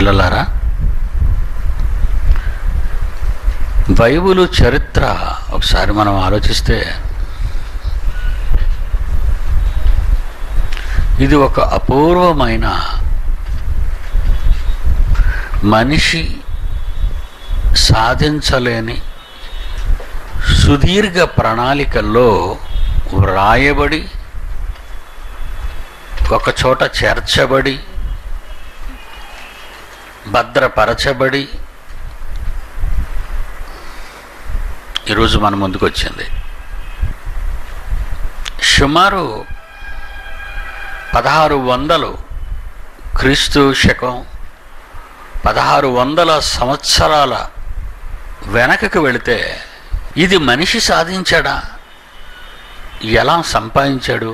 పిల్లలారా బైబిలు చరిత్ర ఒకసారి మనం ఆలోచిస్తే ఇది ఒక అపూర్వమైన మనిషి సాధించలేని సుదీర్ఘ ప్రణాళికల్లో వ్రాయబడి ఒక చోట చేర్చబడి భద్రపరచబడి ఈరోజు మన ముందుకు వచ్చింది సుమారు పదహారు వందలు క్రీస్తు శకం పదహారు వందల సంవత్సరాల వెనకకు వెళితే ఇది మనిషి సాధించాడా ఎలా సంపాదించాడు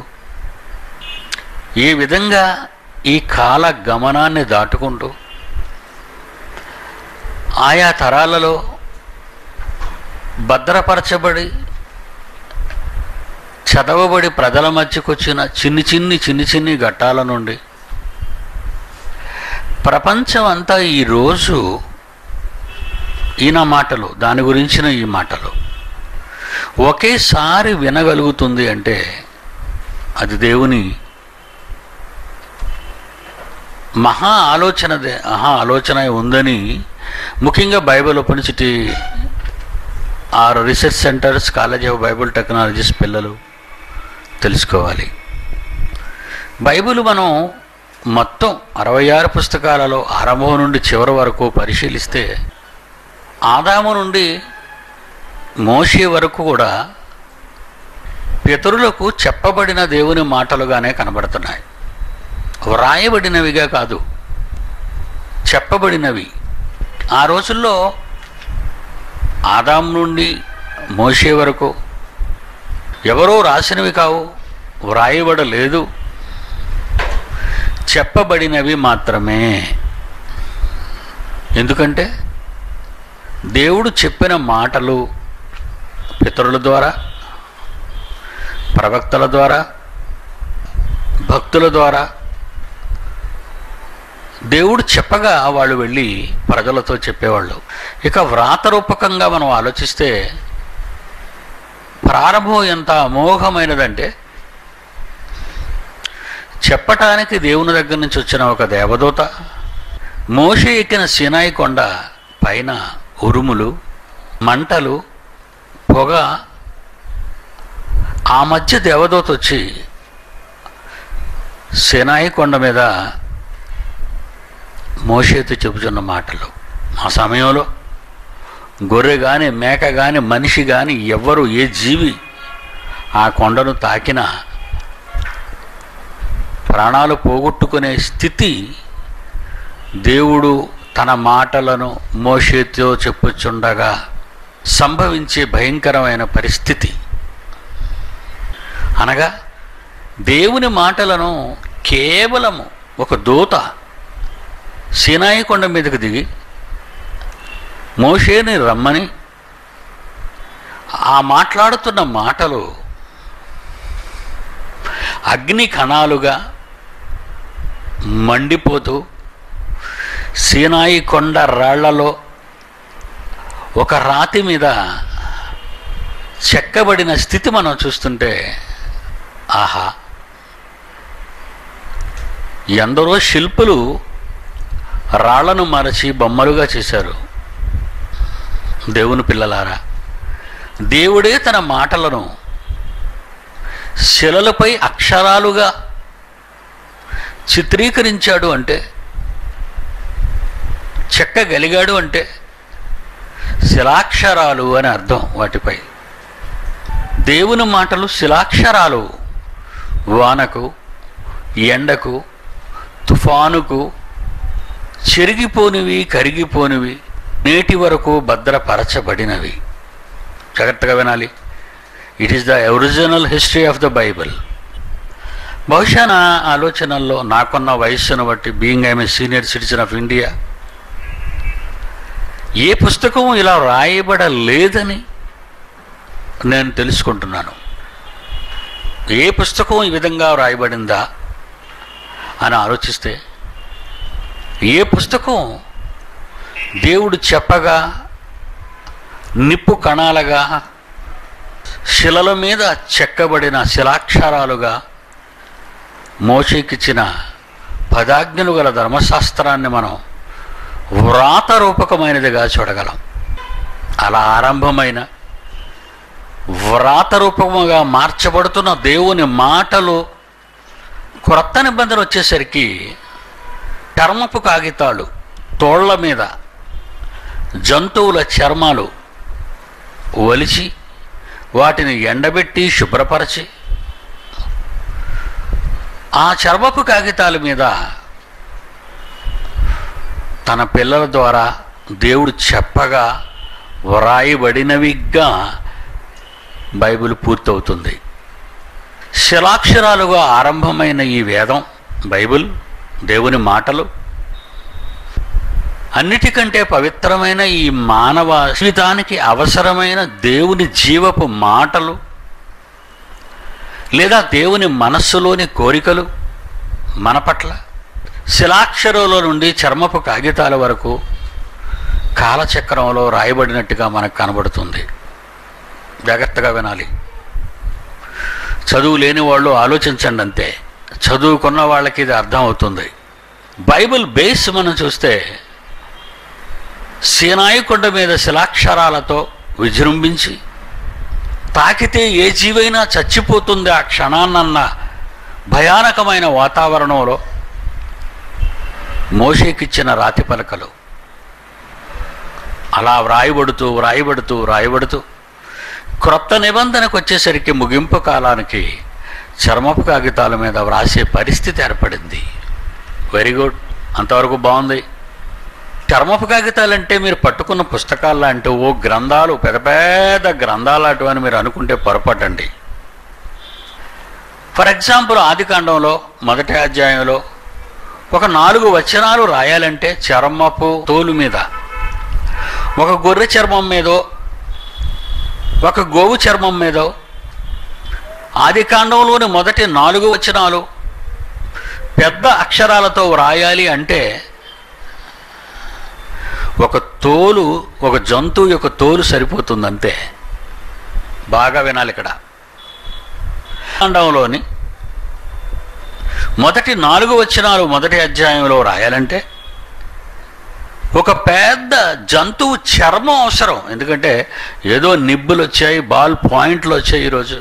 ఏ విధంగా ఈ కాల గమనాన్ని దాటుకుంటూ ఆయా తరాలలో భద్రపరచబడి చదవబడి ప్రజల మధ్యకు వచ్చిన చిన్ని చిన్ని చిన్ని చిన్ని ఘట్టాల నుండి ప్రపంచం అంతా ఈరోజు ఈయన మాటలు దాని గురించిన ఈ మాటలు ఒకేసారి వినగలుగుతుంది అంటే అది దేవుని మహా ఆలోచన మహా ఆలోచన ఉందని ముఖ్యంగా బైబిల్ ఉపనిషటి ఆరు research centres college of Bible technologies పిల్లలు తెలుసుకోవాలి బైబిల్ మనం మొత్తం అరవై ఆరు పుస్తకాలలో ఆరంభం నుండి చివరి వరకు పరిశీలిస్తే ఆదాము నుండి మోషే వరకు కూడా పితరులకు చెప్పబడిన దేవుని మాటలుగానే కనబడుతున్నాయి వ్రాయబడినవిగా కాదు చెప్పబడినవి ఆ రోజుల్లో ఆదాం నుండి మోసే వరకు ఎవరో రాసినవి కావు వ్రాయబడలేదు చెప్పబడినవి మాత్రమే ఎందుకంటే దేవుడు చెప్పిన మాటలు పితరుల ద్వారా ప్రవక్తల ద్వారా భక్తుల ద్వారా దేవుడు చెప్పగా వాళ్ళు వెళ్ళి ప్రజలతో చెప్పేవాళ్ళు ఇక వ్రాతరూపకంగా మనం ఆలోచిస్తే ప్రారంభం ఎంత అమోఘమైనదంటే చెప్పటానికి దేవుని దగ్గర నుంచి వచ్చిన ఒక దేవదూత మోషే ఎక్కిన సినాయి కొండ పైన ఉరుములు మంటలు పొగ ఆ మధ్య దేవదూత వచ్చి సినాయి కొండ మీద మోషేతో చెబుతున్న మాటలు ఆ సమయంలో గొర్రె కానీ మేక కానీ మనిషి కానీ ఎవ్వరు ఏ జీవి ఆ కొండను తాకినా ప్రాణాలు పోగొట్టుకునే స్థితి దేవుడు తన మాటలను మోషేతో చెప్పుచుండగా సంభవించే భయంకరమైన పరిస్థితి అనగా దేవుని మాటలను కేవలము ఒక దూత సీనాయి కొండ మీదకు దిగి మోషేని రమ్మని ఆ మాట్లాడుతున్న మాటలు అగ్ని కణాలుగా మండిపోతూ సీనాయి కొండ రాళ్లలో ఒక రాతి మీద చెక్కబడిన స్థితి మనం చూస్తుంటే ఆహా ఎందరో శిల్పులు రాళ్లను మరచి బొమ్మలుగా చేశారు దేవుని పిల్లలారా దేవుడే తన మాటలను శిలలపై అక్షరాలుగా చిత్రీకరించాడు అంటే చెక్కగలిగాడు అంటే శిలాక్షరాలు అని అర్థం వాటిపై దేవుని మాటలు శిలాక్షరాలు వానకు ఎండకు తుఫానుకు చెరిగిపోనివి కరిగిపోనివి నేటి వరకు భద్రపరచబడినవి జాగ్రత్తగా వినాలి it is the original history of the Bible బహుశా నా ఆలోచనల్లో నాకున్న వయస్సును బట్టి being I'm a senior citizen of India ఏ పుస్తకం ఇలా రాయబడలేదని నేను తెలుసుకుంటున్నాను ఏ పుస్తకం ఈ విధంగా రాయబడిందా అని ఆలోచిస్తే ఏ పుస్తకం దేవుడు చెప్పగా నిప్పు కణాలుగా శిలల మీద చెక్కబడిన శిలాక్షరాలుగా మోషేకిచ్చిన పదాజ్ఞలు గల ధర్మశాస్త్రాన్ని మనం వ్రాత రూపకమైనదిగా చూడగలం అలా ఆరంభమైన వ్రాత రూపముగా మార్చబడుతున్న దేవుని మాటలు క్రొత్త నిబంధన వచ్చేసరికి చర్మపు కాగితాలు తోళ్ల మీద జంతువుల చర్మాలు ఒలిచి వాటిని ఎండబెట్టి శుభ్రపరచి ఆ చర్మపు కాగితాల మీద తన పిల్లల ద్వారా దేవుడు చెప్పగా వ్రాయబడినవిగా బైబిల్ పూర్తవుతుంది శిలాక్షరాలుగా ఆరంభమైన ఈ వేదం బైబిల్ దేవుని మాటలు అన్నిటికంటే పవిత్రమైన ఈ మానవ జీవితానికి అవసరమైన దేవుని జీవపు మాటలు లేదా దేవుని మనస్సులోని కోరికలు మన పట్ల శిలాక్షరంలో నుండి చర్మపు కాగితాల వరకు కాలచక్రంలో రాయబడినట్టుగా మనకు కనబడుతుంది జాగ్రత్తగా వినాలి చదువు లేని వాళ్ళు ఆలోచించండి అంతే చదువుకున్న వాళ్ళకి ఇది అర్థం అవుతుంది బైబిల్ బేస్ మనం చూస్తే సీనాయి కొండ మీద శిలాక్షరాలతో విజృంభించి తాకితే ఏ జీవైనా చచ్చిపోతుంది ఆ క్షణాన్నన్న భయానకమైన వాతావరణంలో మోషేకిచ్చిన రాతి పలకలు అలా వ్రాయబడుతూ వ్రాయబడుతూ వ్రాయబడుతూ క్రొత్త నిబంధనకు వచ్చేసరికి ముగింపు కాలానికి చర్మపు కాగితాల మీద వ్రాసే పరిస్థితి ఏర్పడింది వెరీ గుడ్ అంతవరకు బాగుంది చర్మపు కాగితాలంటే మీరు పట్టుకున్న పుస్తకాలు లాంటి ఓ గ్రంథాలు పెద్ద పెద్ద గ్రంథాలు అటువని మీరు అనుకుంటే పొరపడండి ఫర్ ఎగ్జాంపుల్ ఆదికాండంలో మొదటి అధ్యాయంలో ఒక నాలుగు వచనాలు రాయాలంటే చర్మపు తోలు మీద ఒక గొర్రె చర్మం మీదో ఒక గోవు చర్మం మీదో ఆదికాండంలోని మొదటి నాలుగు వచనాలు పెద్ద అక్షరాలతో వ్రాయాలి అంటే ఒక తోలు ఒక జంతువు యొక్క తోలు సరిపోతుంది అంతే బాగా వినాలి ఇక్కడ కాండంలోని మొదటి నాలుగు వచనాలు మొదటి అధ్యాయంలో రాయాలంటే ఒక పెద్ద జంతువు చర్మం అవసరం ఎందుకంటే ఏదో నిబ్బులు వచ్చాయి బాల్ పాయింట్లు వచ్చాయి ఈరోజు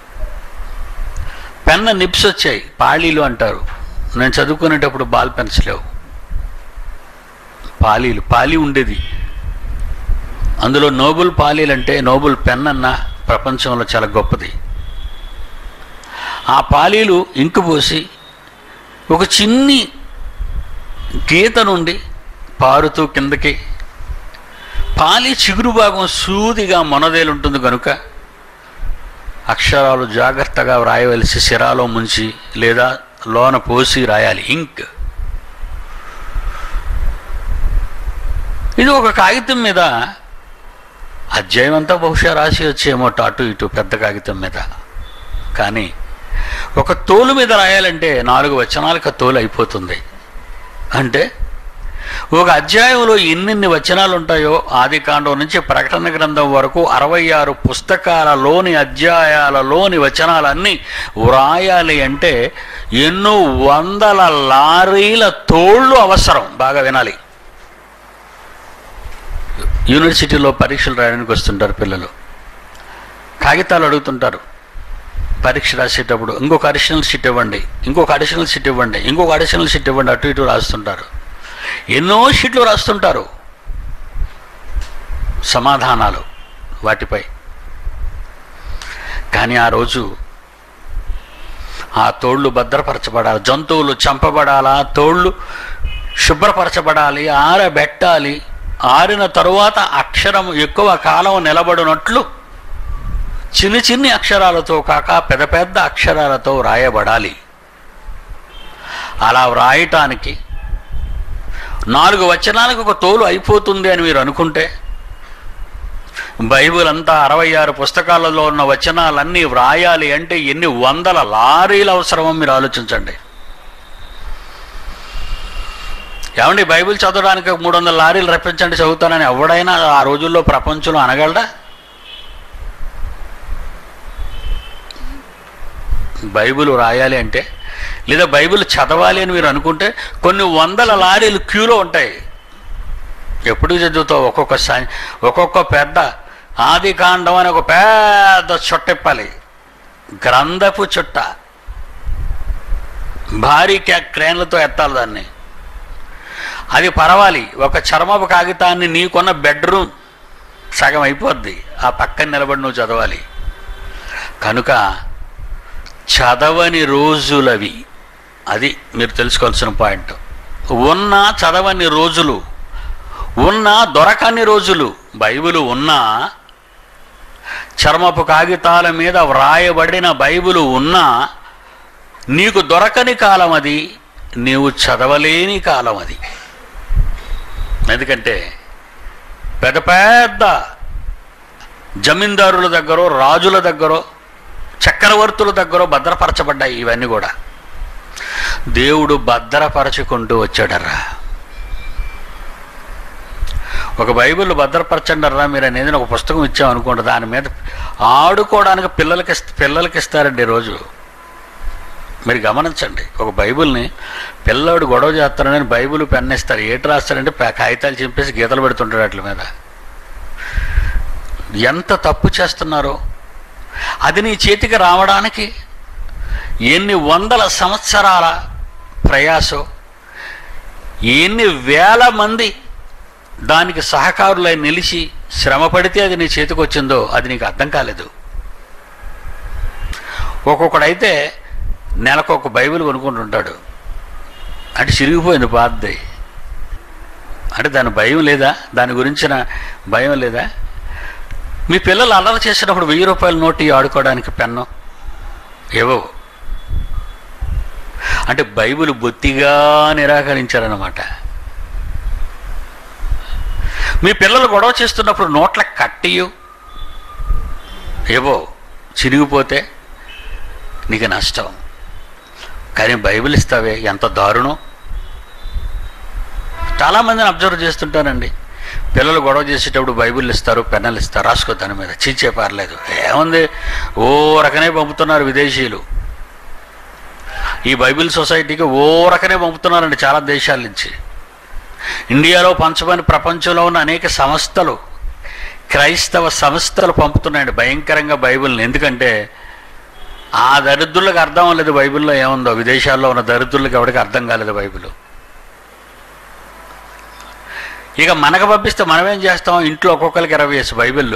పెన్న నిప్స్ వచ్చాయి పాళీలు అంటారు నేను చదువుకునేటప్పుడు బాల్ పెన్స్ లేవు పాలీలు పాలి ఉండేది అందులో నోబుల్ పాలీలు అంటే నోబుల్ పెన్ అన్న ప్రపంచంలో చాలా గొప్పది ఆ పాలీలు ఇంకు పోసి ఒక చిన్ని గీత నుండి పారుతూ కిందకి పాలి చిగురు భాగం సూదిగా మొనదేలుంటుంది కనుక అక్షరాలు జాగ్రత్తగా వ్రాయవలసి సిరాలో ముంచి లేదా లోన పోసి రాయాలి ఇంక్ ఇది ఒక కాగితం మీద అధ్యాయం అంతా బహుశా రాసి వచ్చేమో అటు ఇటు పెద్ద కాగితం మీద కానీ ఒక తోలు మీద రాయాలంటే నాలుగు వచనాలకు ఆ తోలు అయిపోతుంది అంటే ఒక అధ్యాయంలో ఎన్నెన్ని వచనాలు ఉంటాయో ఆది కాండం నుంచి ప్రకటన గ్రంథం వరకు అరవై ఆరు పుస్తకాలలోని అధ్యాయాలలోని వచనాలన్నీ వ్రాయాలి అంటే ఎన్నో వందల లారీల తోళ్ళు అవసరం బాగా వినాలి యూనివర్సిటీలో పరీక్షలు రాయడానికి వస్తుంటారు పిల్లలు కాగితాలు అడుగుతుంటారు పరీక్ష రాసేటప్పుడు ఇంకొక అడిషనల్ షీట్ ఇవ్వండి ఇంకొక అడిషనల్ షీట్ ఇవ్వండి ఇంకొక అడిషనల్ షీట్ ఇవ్వండి అటు ఇటు రాస్తుంటారు ఎన్నో షీట్లు రాస్తుంటారు సమాధానాలు వాటిపై కానీ ఆ రోజు ఆ తోళ్ళు భద్రపరచబడాలి జంతువులు చంపబడాలా తోళ్ళు శుభ్రపరచబడాలి ఆరబెట్టాలి ఆరిన తరువాత అక్షరం ఎక్కువ కాలం నిలబడినట్లు చిన్ని చిన్ని అక్షరాలతో కాక పెద్ద పెద్ద అక్షరాలతో వ్రాయబడాలి అలా వ్రాయటానికి నాలుగు వచనాలకు ఒక తోలు అయిపోతుంది అని మీరు అనుకుంటే బైబిల్ అంతా అరవై ఆరు పుస్తకాలలో ఉన్న వచనాలన్నీ వ్రాయాలి అంటే ఎన్ని వందల లారీలు అవసరమో మీరు ఆలోచించండి ఏమండి బైబిల్ చదవడానికి ఒక మూడు వందల లారీలు రప్పించండి చదువుతానని ఎవడైనా ఆ రోజుల్లో ప్రపంచంలో అనగలడా బైబిల్ రాయాలి అంటే లేదా బైబిల్ చదవాలి అని మీరు అనుకుంటే కొన్ని వందల లారీలు క్యూలో ఉంటాయి ఎప్పుడు చదువుతావు ఒక్కొక్క సా- ఒక్కొక్క పెద్ద ఆది కాండం అని ఒక పెద్ద చుట్టిప్పాలి గ్రంథపు చుట్ట భారీ క్యా- క్రేన్లతో ఎత్తాలి దాన్ని అది పర్వాలి ఒక చర్మపు కాగితాన్ని నీకున్న బెడ్రూమ్ సగం అయిపోద్ది ఆ పక్కన నిలబడి నువ్వు చదవాలి కనుక చదవని రోజులవి అది మీరు తెలుసుకోవాల్సిన పాయింట్ ఉన్న చదవని రోజులు ఉన్న దొరకని రోజులు బైబిల్ ఉన్నా చర్మపు కాగితాల మీద వ్రాయబడిన బైబిల్ ఉన్నా నీకు దొరకని కాలం అది నీవు చదవలేని కాలం అది ఎందుకంటే పెద్ద పెద్ద జమీందారుల దగ్గర రాజుల దగ్గర చక్రవర్తుల దగ్గర భద్రపరచబడ్డాయి ఇవన్నీ కూడా దేవుడు భద్రపరచుకుంటూ వచ్చాడర్రా ఒక బైబిల్ భద్రపరచండర్రా మీరు అనేది ఒక పుస్తకం ఇచ్చామనుకోండి దాని మీద ఆడుకోవడానికి పిల్లలకి ఇస్త- పిల్లలకి ఇస్తారండి రోజు మీరు గమనించండి ఒక బైబిల్ని పిల్లాడు గొడవ చేస్తారని బైబిల్ పెన్ ఇస్తారు ఏటి రాస్తారంటే పే- కాగితాలు చింపేసి గీతలు పెడుతుంటాడు వాటి మీద ఎంత తప్పు చేస్తున్నారో అది నీ చేతికి రావడానికి ఎన్ని వందల సంవత్సరాల ప్రయాసం ఎన్ని వేల మంది దానికి సహకారులై నిలిచి శ్రమ పడితే అది నీ చేతికి వచ్చిందో అది నీకు అర్థం కాలేదు ఒక్కొక్కడైతే నెలకు ఒక బైబిల్ కొనుక్కుంటుంటాడు అంటే చిరిగిపోయింది పాతది అంటే దాని భయం లేదా దాని గురించిన భయం లేదా మీ పిల్లలు అల్లరి చేసినప్పుడు వెయ్యి రూపాయల నోటు ఆడుకోవడానికి పెన్ను ఏవో అంటే బైబిల్ బొత్తిగా నిరాకరించారన్నమాట మీ పిల్లలు గొడవ చేస్తున్నప్పుడు నోట్ల కట్టియు ఏవో చిరిగిపోతే నీకు నష్టం కానీ బైబిల్ ఇస్తావే ఎంత దారుణం చాలామందిని అబ్జర్వ్ చేస్తుంటానండి పిల్లలు గొడవ చేసేటప్పుడు బైబిల్ ఇస్తారు పెన్నులు ఇస్తారు రాసుకో దాని మీద చీచే పర్లేదు ఏముంది ఓ రకనే పంపుతున్నారు విదేశీయులు ఈ బైబిల్ సొసైటీకి ఓ రకనే పంపుతున్నారండి చాలా దేశాల నుంచి ఇండియాలో పంచమని ప్రపంచంలో ఉన్న అనేక సంస్థలు క్రైస్తవ సంస్థలు పంపుతున్నాయండి భయంకరంగా బైబిల్ని ఎందుకంటే ఆ దరిద్రులకు అర్థం లేదు బైబిల్లో ఏముందో విదేశాల్లో ఉన్న దరిద్రులకు ఎవరికి అర్థం కాలేదు బైబిల్ ఇక మనకు పంపిస్తే మనం ఏం చేస్తాం ఇంట్లో ఒక్కొక్కరికి ఇరవై వేసి బైబిళ్ళు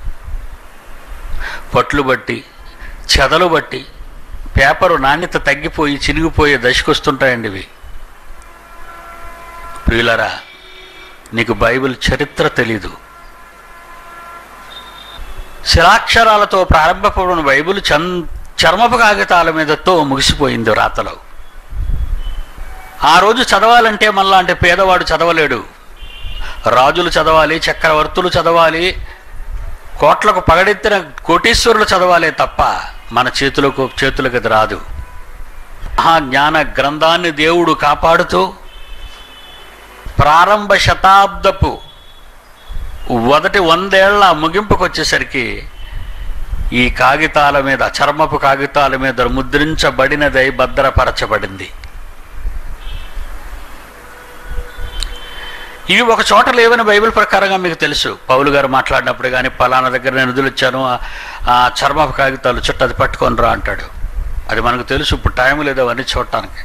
పట్లు బట్టి చెదలు బట్టి పేపరు నాణ్యత తగ్గిపోయి చినిగిపోయే దశకు వస్తుంటాయండి ఇవి ప్రియులరా నీకు బైబిల్ చరిత్ర తెలీదు శిలాక్షరాలతో ప్రారంభపడిన బైబిల్ చన్ చర్మపు కాగితాల మీదతో ముగిసిపోయింది రాతలో ఆ రోజు చదవాలంటే మళ్ళా అంటే పేదవాడు చదవలేడు రాజులు చదవాలి చక్రవర్తులు చదవాలి కోట్లకు పగడెత్తిన కోటీశ్వరులు చదవాలే తప్ప మన చేతులకు చేతులకు అది రాదు ఆ జ్ఞాన గ్రంథాన్ని దేవుడు కాపాడుతూ ప్రారంభ శతాబ్దపు మొదటి వందేళ్ల ముగింపుకు వచ్చేసరికి ఈ కాగితాల మీద చర్మపు కాగితాల మీద ముద్రించబడినదై భద్రపరచబడింది ఇవి ఒక చోట లేవని బైబిల్ ప్రకారంగా మీకు తెలుసు పౌలు గారు మాట్లాడినప్పుడు కానీ పలానా దగ్గర నేను నిధులిచ్చాను ఆ- ఆ చర్మపు కాగితాలు చుట్టూ అది పట్టుకొని రా అంటాడు అది మనకు తెలుసు ఇప్పుడు టైం లేదు అవన్నీ చూడటానికి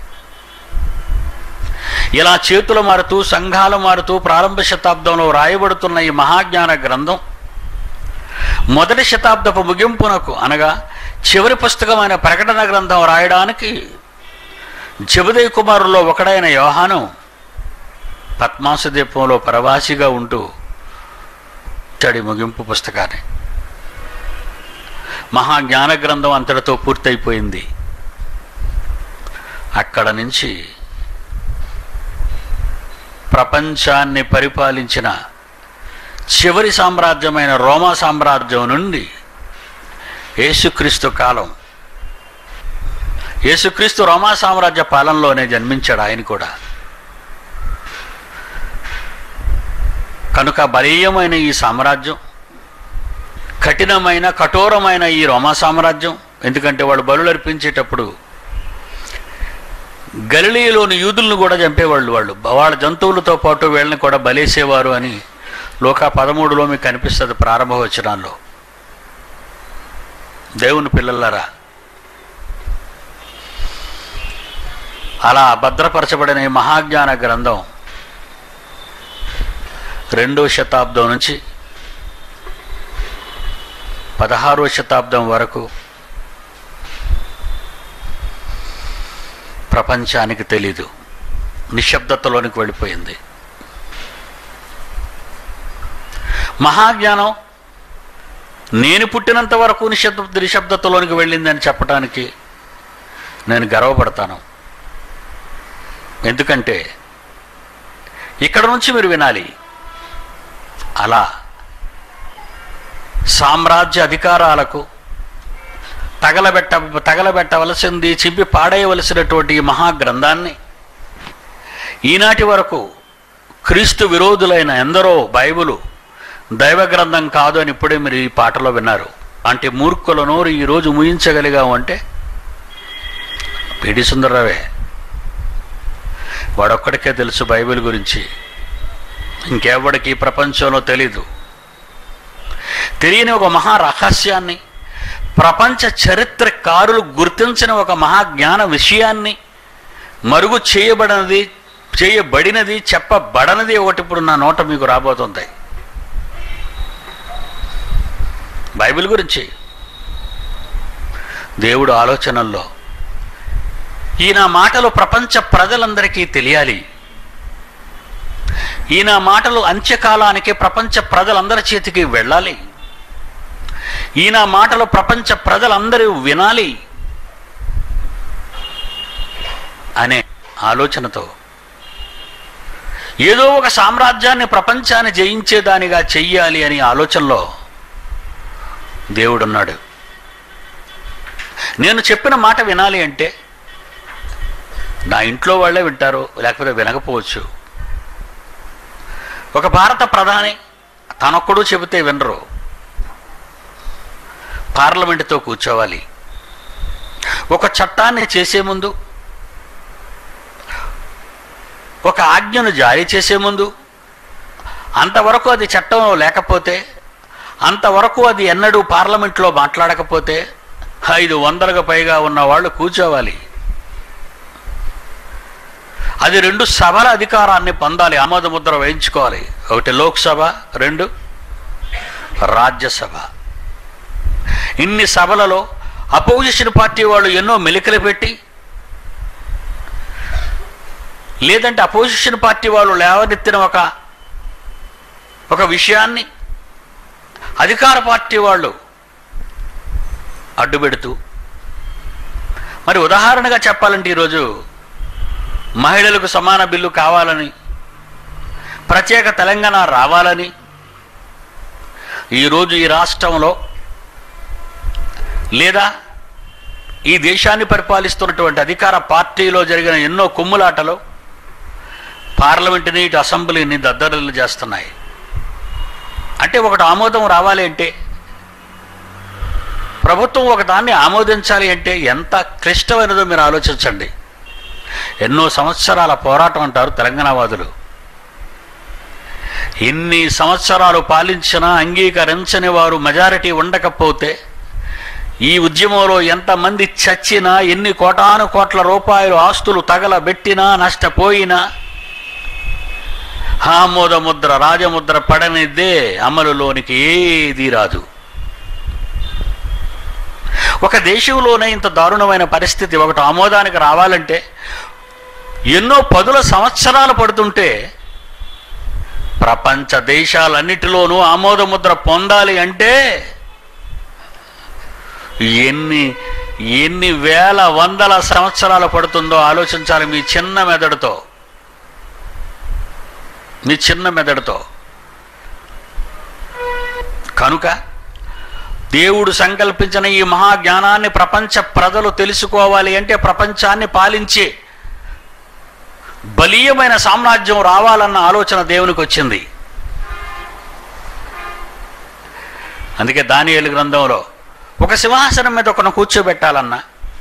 ఇలా చేతులు మారుతూ సంఘాలు మారుతూ ప్రారంభ శతాబ్దంలో రాయబడుతున్న ఈ మహాజ్ఞాన గ్రంథం మొదటి శతాబ్దపు ముగింపునకు అనగా చివరి పుస్తకమైన ప్రకటన గ్రంథం రాయడానికి జబదయ్ కుమారుల్లో ఒకడైన యోహాను పద్మాసు దీపంలో ప్రవాసిగా ఉంటూ చడి ముగింపు పుస్తకాన్ని మహాజ్ఞాన గ్రంథం అంతటితో పూర్తయిపోయింది అక్కడ నుంచి ప్రపంచాన్ని పరిపాలించిన చివరి సామ్రాజ్యమైన రోమా సామ్రాజ్యం నుండి యేసుక్రీస్తు కాలం యేసుక్రీస్తు రోమా సామ్రాజ్య పాలనలోనే జన్మించాడు ఆయన కూడా కనుక బలీయమైన ఈ సామ్రాజ్యం కఠినమైన కఠోరమైన ఈ రోమా సామ్రాజ్యం ఎందుకంటే వాళ్ళు బలులు అర్పించేటప్పుడు గలిలీలోని యూదులను కూడా చంపేవాళ్ళు వాళ్ళు వాళ్ళ జంతువులతో పాటు వీళ్ళని కూడా బలేసేవారు అని లోక పదమూడులో మీకు కనిపిస్తుంది ప్రారంభ వచనాల్లో దేవుని పిల్లలారా అలా భద్రపరచబడిన ఈ మహాజ్ఞాన గ్రంథం రెండో శతాబ్దం నుంచి పదహారో శతాబ్దం వరకు ప్రపంచానికి తెలీదు నిశ్శబ్దతలోనికి వెళ్ళిపోయింది మహాజ్ఞానం నేను పుట్టినంత వరకు నిశ్శబ్ద నిశ్శబ్దతలోనికి వెళ్ళిందని చెప్పడానికి నేను గర్వపడతాను ఎందుకంటే ఇక్కడ నుంచి మీరు వినాలి అలా సామ్రాజ్య అధికారాలకు తగలబెట్ట తగలబెట్టవలసింది చింపి పాడేయవలసినటువంటి ఈ మహాగ్రంథాన్ని ఈనాటి వరకు క్రీస్తు విరోధులైన ఎందరో బైబిలు దైవ గ్రంథం కాదు అని ఇప్పుడే మీరు ఈ పాటలో విన్నారు అంటే మూర్ఖుల నోరు ఈరోజు ముయించగలిగావు అంటే పిడి సుందరరావే వాడొక్కడికే తెలుసు బైబిల్ గురించి ఇంకెవడికి ఈ ప్రపంచంలో తెలీదు తెలియని ఒక మహా రహస్యాన్ని ప్రపంచ చరిత్రకారులు గుర్తించిన ఒక మహాజ్ఞాన విషయాన్ని మరుగు చేయబడినది చేయబడినది చెప్పబడనిది ఒకటి ఇప్పుడు నా నోట మీకు రాబోతుంది బైబిల్ గురించి దేవుడు ఆలోచనల్లో ఈయన మాటలు ప్రపంచ ప్రజలందరికీ తెలియాలి ఈయన మాటలు అంత్యకాలానికి ప్రపంచ ప్రజలందరి చేతికి వెళ్ళాలి ఈయన మాటలు ప్రపంచ ప్రజలందరూ వినాలి అనే ఆలోచనతో ఏదో ఒక సామ్రాజ్యాన్ని ప్రపంచాన్ని జయించేదానిగా చెయ్యాలి అని ఆలోచనలో దేవుడున్నాడు నేను చెప్పిన మాట వినాలి అంటే నా ఇంట్లో వాళ్ళే వింటారు లేకపోతే వినకపోవచ్చు ఒక భారత ప్రధాని తనొక్కడు చెబితే వినరు పార్లమెంటుతో కూర్చోవాలి ఒక చట్టాన్ని చేసే ముందు ఒక ఆజ్ఞను జారీ చేసే ముందు అంతవరకు అది చట్టంలో లేకపోతే అంతవరకు అది ఎన్నడూ పార్లమెంట్లో మాట్లాడకపోతే ఐదు వందలకు పైగా ఉన్న వాళ్ళు కూర్చోవాలి అది రెండు సభల అధికారాన్ని పొందాలి ఆమోద ముద్ర వేయించుకోవాలి ఒకటి లోక్సభ రెండు రాజ్యసభ ఇన్ని సభలలో అపోజిషన్ పార్టీ వాళ్ళు ఎన్నో మెలికలు పెట్టి లేదంటే అపోజిషన్ పార్టీ వాళ్ళు లేవనెత్తిన ఒక ఒక విషయాన్ని అధికార పార్టీ వాళ్ళు అడ్డుపెడుతూ మరి ఉదాహరణగా చెప్పాలంటే ఈరోజు మహిళలకు సమాన బిల్లు కావాలని ప్రత్యేక తెలంగాణ రావాలని ఈరోజు ఈ రాష్ట్రంలో లేదా ఈ దేశాన్ని పరిపాలిస్తున్నటువంటి అధికార పార్టీలో జరిగిన ఎన్నో కుమ్ములాటలు పార్లమెంటుని ఇటు అసెంబ్లీని దద్దరిల్లు చేస్తున్నాయి అంటే ఒకటి ఆమోదం రావాలి అంటే ప్రభుత్వం ఒక దాన్ని ఆమోదించాలి అంటే ఎంత క్లిష్టమైనదో మీరు ఆలోచించండి ఎన్నో సంవత్సరాల పోరాటం అంటారు తెలంగాణవాదులు ఎన్ని సంవత్సరాలు పాలించినా అంగీకరించని వారు మెజారిటీ ఉండకపోతే ఈ ఉద్యమంలో ఎంతమంది చచ్చినా ఎన్ని కోటాను కోట్ల రూపాయలు ఆస్తులు తగలబెట్టినా నష్టపోయినా ఆమోద ముద్ర రాజముద్ర పడనిదే అమలులోనికి ఏది రాదు ఒక దేశంలోనే ఇంత దారుణమైన పరిస్థితి ఒకటి ఆమోదానికి రావాలంటే ఎన్నో పదుల సంవత్సరాలు పడుతుంటే ప్రపంచ దేశాలన్నిటిలోనూ ఆమోద ముద్ర పొందాలి అంటే ఎన్ని ఎన్ని వేల వందల సంవత్సరాలు పడుతుందో ఆలోచించాలి మీ చిన్న మెదడుతో మీ చిన్న మెదడుతో కనుక దేవుడు సంకల్పించిన ఈ మహాజ్ఞానాన్ని ప్రపంచ ప్రజలు తెలుసుకోవాలి అంటే ప్రపంచాన్ని పాలించే బలీయమైన సామ్రాజ్యం రావాలన్న ఆలోచన దేవునికి వచ్చింది అందుకే దానియేలు గ్రంథంలో ఒక సింహాసనం మీద ఒకను కూర్చోబెట్టాలన్నా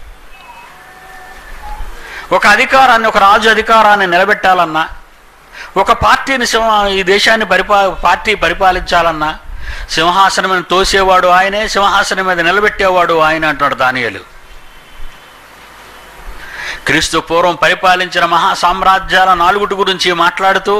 ఒక అధికారాన్ని ఒక రాజు అధికారాన్ని నిలబెట్టాలన్నా ఒక పార్టీని సింహ ఈ దేశాన్ని పరిపా పార్టీ పరిపాలించాలన్నా సింహాసనం మీద తోసేవాడు ఆయనే సింహాసనం మీద నిలబెట్టేవాడు ఆయన అంటున్నాడు దానియలు క్రీస్తు పూర్వం పరిపాలించిన మహా సామ్రాజ్యాల నాలుగుటి గురించి మాట్లాడుతూ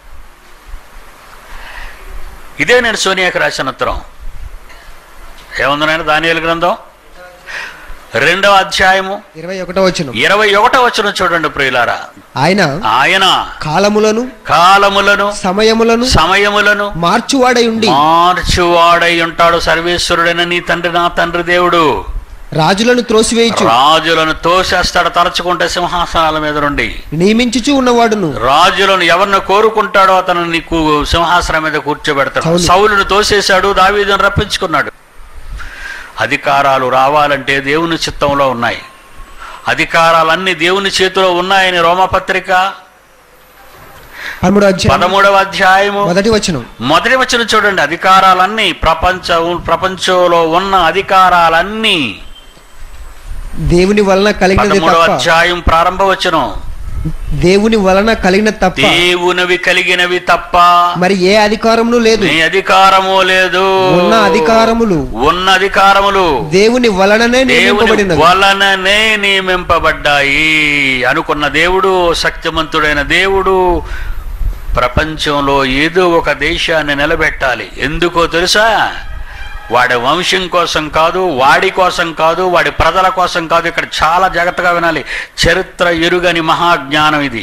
ఇదే నేను సోనియాకి రాసిన ఉత్తరం ఏముంది నాయన దానియలు గ్రంథం రెండవ అధ్యాయము ఇరవై ఒకటో వచ్చిన ఇరవై ఒకటో వచ్చిన చూడండి ప్రియులారా ఆయన ఆయన కాలములను కాలములను సమయములను సమయములను మార్చువాడై ఉండి మార్చువాడై ఉంటాడు సర్వేశ్వరుడైన నీ తండ్రి నా తండ్రి దేవుడు రాజులను త్రోసివేయచు రాజులను తోసేస్తాడు తలచుకుంటే సింహాసనాల మీద నుండి నియమించుచు ఉన్నవాడును రాజులను ఎవరిని కోరుకుంటాడో అతను నీకు సింహాసనం మీద కూర్చోబెడతాడు సౌలు. సౌలును తోసేశాడు దావీదును రప్పించుకున్నాడు అధికారాలు రావాలంటే దేవుని చిత్తంలో ఉన్నాయి అధికారాలన్నీ దేవుని చేతిలో ఉన్నాయని రోమపత్రిక పదమూడో అధ్యాయం పదమూడవ అధ్యాయము మొదటి వచనం మొదటి వచ్చిన చూడండి అధికారాలన్నీ ప్రపంచ ప్రపంచంలో ఉన్న అధికారాలన్నీ దేవుని వలన కలిగినది పదమూడవ తప్ప అధ్యాయం ప్రారంభ వచనం దేవుని వలన కలిగిన తప్ప దేవునివి కలిగినవి తప్ప మరి ఏ అధికారమును లేదు నీ అధికారము లేదు ఉన్న అధికారములు ఉన్న అధికారములు దేవుని వలననే దేవుని నియమింపబడినవి వలననే నియమింపబడ్డాయి అనుకున్న దేవుడు శక్తిమంతుడైన దేవుడు ప్రపంచంలో ఏదో ఒక దేశాన్ని నిలబెట్టాలి ఎందుకో తెలుసా వాడి వంశం కోసం కాదు వాడి కోసం కాదు వాడి ప్రజల కోసం కాదు ఇక్కడ చాలా జాగ్రత్తగా వినాలి చరిత్ర ఎరుగని మహాజ్ఞానం ఇది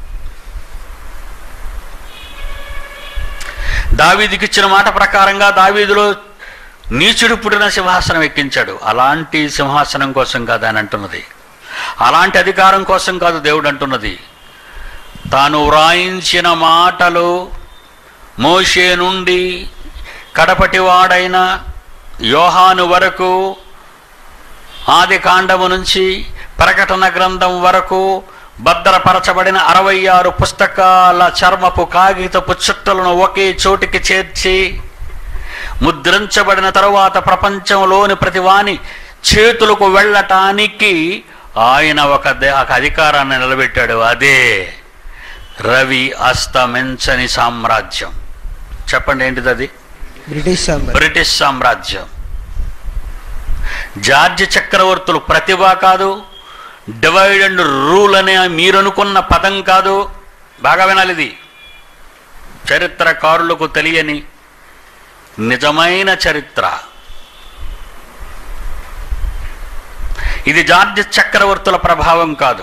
దావీదుకి ఇచ్చిన మాట ప్రకారంగా దావీదులో నీచుడు పుట్టిన సింహాసనం ఎక్కించాడు అలాంటి సింహాసనం కోసం కాదు అని అంటున్నది అలాంటి అధికారం కోసం కాదు దేవుడు అంటున్నది తాను వ్రాయించిన మాటలు మోషే నుండి కడపటి వాడైన యోహాను వరకు ఆది కాండము నుంచి ప్రకటన గ్రంథం వరకు భద్రపరచబడిన అరవై ఆరు పుస్తకాల చర్మపు కాగితపు చుట్టలను ఒకే చోటికి చేర్చి ముద్రించబడిన తరువాత ప్రపంచంలోని ప్రతివాని చేతులకు వెళ్ళటానికి ఆయన ఒక దే- ఒక అధికారాన్ని నిలబెట్టాడు అదే రవి అస్తమించని సామ్రాజ్యం చెప్పండి ఏంటిది అది బ్రిటిష్ సామ్రాజ్యం. బ్రిటిష్ సామ్రాజ్యం జార్జ్ చక్రవర్తులు ప్రతిభ కాదు డివైడ్ అండ్ రూల్ అనే మీరు అనుకున్న పదం కాదు బాగా వినాలి ఇది చరిత్రకారులకు తెలియని నిజమైన చరిత్ర ఇది జార్జ్ చక్రవర్తుల ప్రభావం కాదు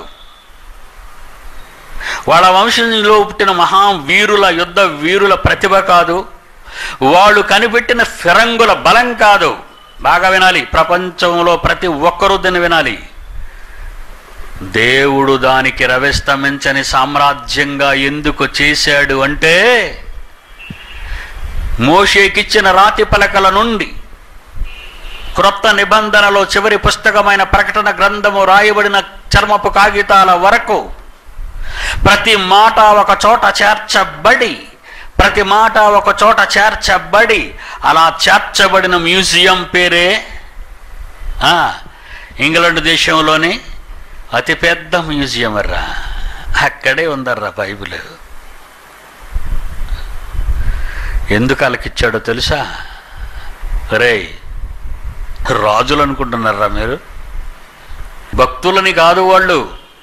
వాళ్ళ వంశంలో పుట్టిన మహా వీరుల యుద్ధ వీరుల ప్రతిభ కాదు వాళ్ళు కనిపెట్టిన ఫిరంగుల బలం కాదు బాగా వినాలి ప్రపంచంలో ప్రతి ఒక్కరూ దీన్ని వినాలి దేవుడు దానికి రవిస్తమించని సామ్రాజ్యంగా ఎందుకు చేశాడు అంటే మోషేకిచ్చిన రాతి పలకల నుండి క్రొత్త నిబంధనలో చివరి పుస్తకమైన ప్రకటన గ్రంథము రాయబడిన చర్మపు కాగితాల వరకు ప్రతి మాట ఒక చోట చేర్చబడి ప్రతి మాట ఒక చోట చేర్చబడి అలా చేర్చబడిన మ్యూజియం పేరే ఆ, ఇంగ్లాండ్ దేశంలోని అతిపెద్ద మ్యూజియం రా అక్కడే ఉందర్రా బైబిల్ ఎందుకు వాళ్ళకిచ్చాడో తెలుసా రేయ్ రాజులు అనుకుంటున్నారా మీరు భక్తులని కాదు వాళ్ళు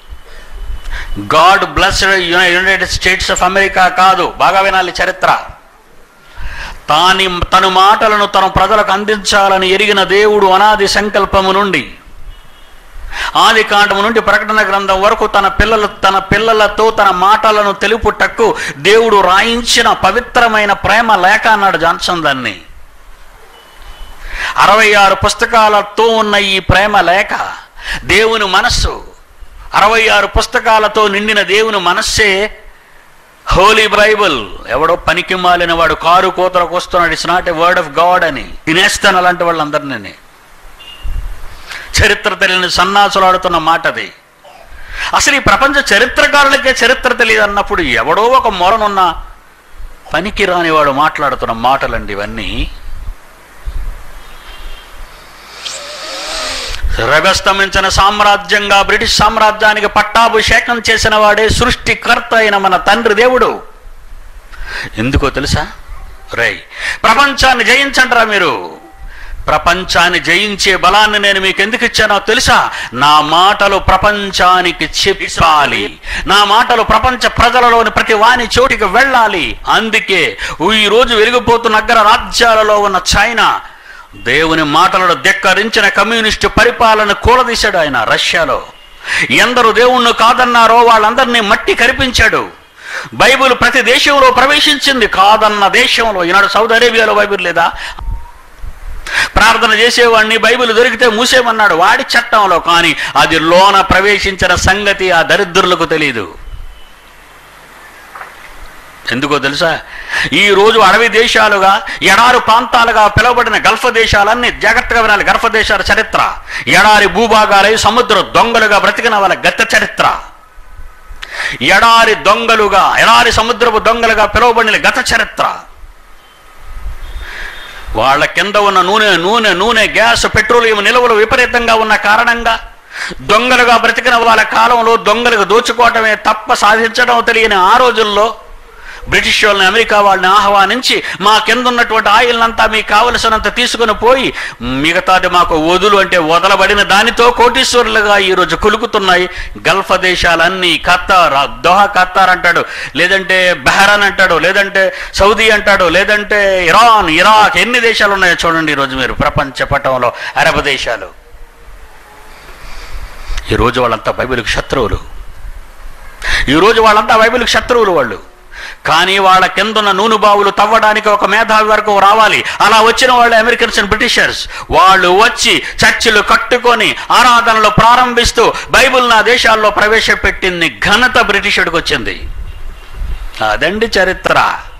God blessed United States of America కాదు బాగా వినాలి చరిత్ర తాని తన మాటలను తన ప్రజలకు అందించాలని ఎరిగిన దేవుడు అనాది సంకల్పము నుండి ఆది కాండము నుండి ప్రకటన గ్రంథం వరకు తన పిల్లలు తన పిల్లలతో తన మాటలను తెలుపుటక్కు దేవుడు రాయించిన పవిత్రమైన ప్రేమ లేఖ అన్నాడు జాన్సన్ దాన్ని అరవై ఆరు పుస్తకాలతో ఉన్న ఈ ప్రేమ లేఖ దేవుని మనస్సు అరవై ఆరు పుస్తకాలతో నిండిన దేవుని మనస్సే హోలీ బైబుల్ ఎవడో పనికి మాలిన వాడు కారు కోతలకు వస్తున్నాడు it's not a word of God అని తినేస్తాను అలాంటి వాళ్ళందరినీ చరిత్ర తెలియని సన్నాసులు ఆడుతున్న మాట అది అసలు ఈ ప్రపంచ చరిత్రకారులకే చరిత్ర తెలియదు అన్నప్పుడు ఎవడో ఒక మొరనున్న పనికి రానివాడు మాట్లాడుతున్న మాటలండి ఇవన్నీ రగస్తమించిన సామ్రాజ్యంగా బ్రిటిష్ సామ్రాజ్యానికి పట్టాభిషేకం చేసిన వాడే సృష్టికర్త అయిన మన తండ్రి దేవుడు ఎందుకో తెలుసా రై ప్రపంచాన్ని జయించండిరా మీరు ప్రపంచాన్ని జయించే బలాన్ని నేను మీకు ఎందుకు ఇచ్చానో తెలుసా నా మాటలు ప్రపంచానికి చెప్పాలి నా మాటలు ప్రపంచ ప్రజలలోని ప్రతి వాని చోటికి వెళ్ళాలి అందుకే ఈ రోజు వెలిగిపోతున్న అగ్ర రాజ్యాలలో ఉన్న చైనా దేవుని మాటలను ధిక్కరించిన కమ్యూనిస్టు పరిపాలన కూలదీశాడు ఆయన రష్యాలో ఎందరు దేవుణ్ణి కాదన్నారో వాళ్ళందరినీ మట్టి కరిపించాడు బైబిల్ ప్రతి దేశంలో ప్రవేశించింది కాదన్న దేశంలో ఈనాడు సౌదీ అరేబియాలో బైబిల్ లేదా ప్రార్థన చేసేవాడిని బైబిల్ దొరికితే మూసేమన్నాడు వాడి చట్టంలో కానీ అది లోన ప్రవేశించిన సంగతి ఆ దరిద్రులకు తెలియదు ఎందుకో తెలుసా ఈ రోజు అడవి దేశాలుగా ఎడారి ప్రాంతాలుగా పిలువబడిన గల్ఫ్ దేశాలన్నీ జాగ్రత్తగా వినాలి గల్ఫ్ దేశాల చరిత్ర ఎడారి భూభాగాలై సముద్ర దొంగలుగా బ్రతికిన వాళ్ళ గత చరిత్ర ఎడారి దొంగలుగా ఎడారి సముద్రపు దొంగలుగా పిలువబడిన గత చరిత్ర వాళ్ళ కింద ఉన్న నూనె నూనె నూనె గ్యాస్ పెట్రోలియం నిల్వలు విపరీతంగా ఉన్న కారణంగా దొంగలుగా బ్రతికిన వాళ్ళ కాలంలో దొంగలకు దోచుకోవటమే తప్ప సాధించడం తెలియని ఆ రోజుల్లో బ్రిటిష్ వాళ్ళని అమెరికా వాళ్ళని ఆహ్వానించి మా కింద ఉన్నటువంటి ఆయిల్ అంతా మీకు కావలసినంత తీసుకుని పోయి మిగతాది మాకు వదులు అంటే వదలబడిన దానితో కోటీశ్వరులుగా ఈరోజు కులుకుతున్నాయి గల్ఫ్ దేశాలన్నీ ఖత్తార్ దోహా ఖత్తార్ అంటాడు లేదంటే బెహరాన్ అంటాడు లేదంటే సౌదీ అంటాడు లేదంటే ఇరాన్ ఇరాక్ ఎన్ని దేశాలు ఉన్నాయో చూడండి ఈరోజు మీరు ప్రపంచ పటంలో అరబ్ దేశాలు ఈరోజు వాళ్ళంతా బైబిల్కి శత్రువులు ఈరోజు వాళ్ళంతా బైబిల్కి శత్రువులు వాళ్ళు కానీ వాళ్ళ కిందున్న నూనె బావులు తవ్వడానికి ఒక మేధావి వరకు రావాలి అలా వచ్చిన వాళ్ళు అమెరికన్స్ అండ్ బ్రిటిషర్స్ వాళ్ళు వచ్చి చర్చిలు కట్టుకొని ఆరాధనలు ప్రారంభిస్తూ బైబిల్ నా దేశాల్లో ప్రవేశపెట్టింది ఘనత బ్రిటిషుడికి వచ్చింది అదండి చరిత్ర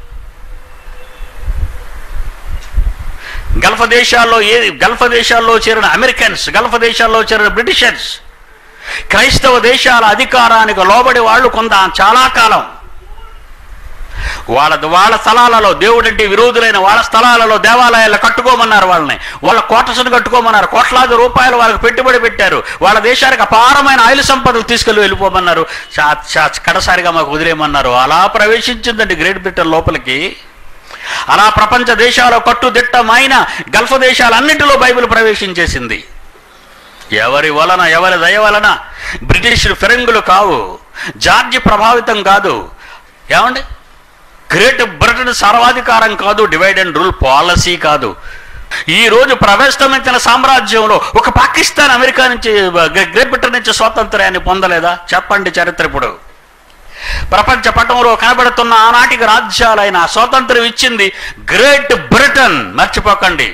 గల్ఫ్ దేశాల్లో ఏ గల్ఫ్ దేశాల్లో చేరిన అమెరికన్స్ గల్ఫ్ దేశాల్లో చేరిన బ్రిటిషర్స్ క్రైస్తవ దేశాల అధికారానికి లోబడి వాళ్ళు కొంత చాలా కాలం వాళ్ళ వాళ్ళ స్థలాలలో దేవుడంటే విరోధులైన వాళ్ళ స్థలాలలో దేవాలయాలు కట్టుకోమన్నారు వాళ్ళని వాళ్ళ కోటసును కట్టుకోమన్నారు కోట్లాది రూపాయలు వాళ్ళకి పెట్టుబడి పెట్టారు వాళ్ళ దేశానికి అపారమైన ఆయిల్ సంపదలు తీసుకెళ్ళి వెళ్ళిపోమన్నారు చా- చా- కడసారిగా మాకు వదిలేయమన్నారు అలా ప్రవేశించిందండి గ్రేట్ బ్రిటన్ లోపలికి అలా ప్రపంచ దేశాల కట్టుదిట్టమైన గల్ఫ్ దేశాలన్నింటిలో బైబిల్ ప్రవేశించేసింది ఎవరి వలన ఎవరి దయ వలన బ్రిటిష్ ఫిరంగులు కావు జార్జి ప్రభావితం కాదు ఏమండి గ్రేట్ బ్రిటన్ సర్వాధికారం కాదు డివైడ్ అండ్ రూల్ పాలసీ కాదు ఈ రోజు ప్రవేశించిన సామ్రాజ్యంలో ఒక పాకిస్తాన్ అమెరికా నుంచి గ్రే- గ్రేట్ బ్రిటన్ నుంచి స్వాతంత్ర్యాన్ని పొందలేదా చెప్పండి చరిత్ర ఇప్పుడు ప్రపంచ పటంలో కనబడుతున్న ఆనాటికి రాజ్యాలైన స్వాతంత్రం ఇచ్చింది గ్రేట్ బ్రిటన్ మర్చిపోకండి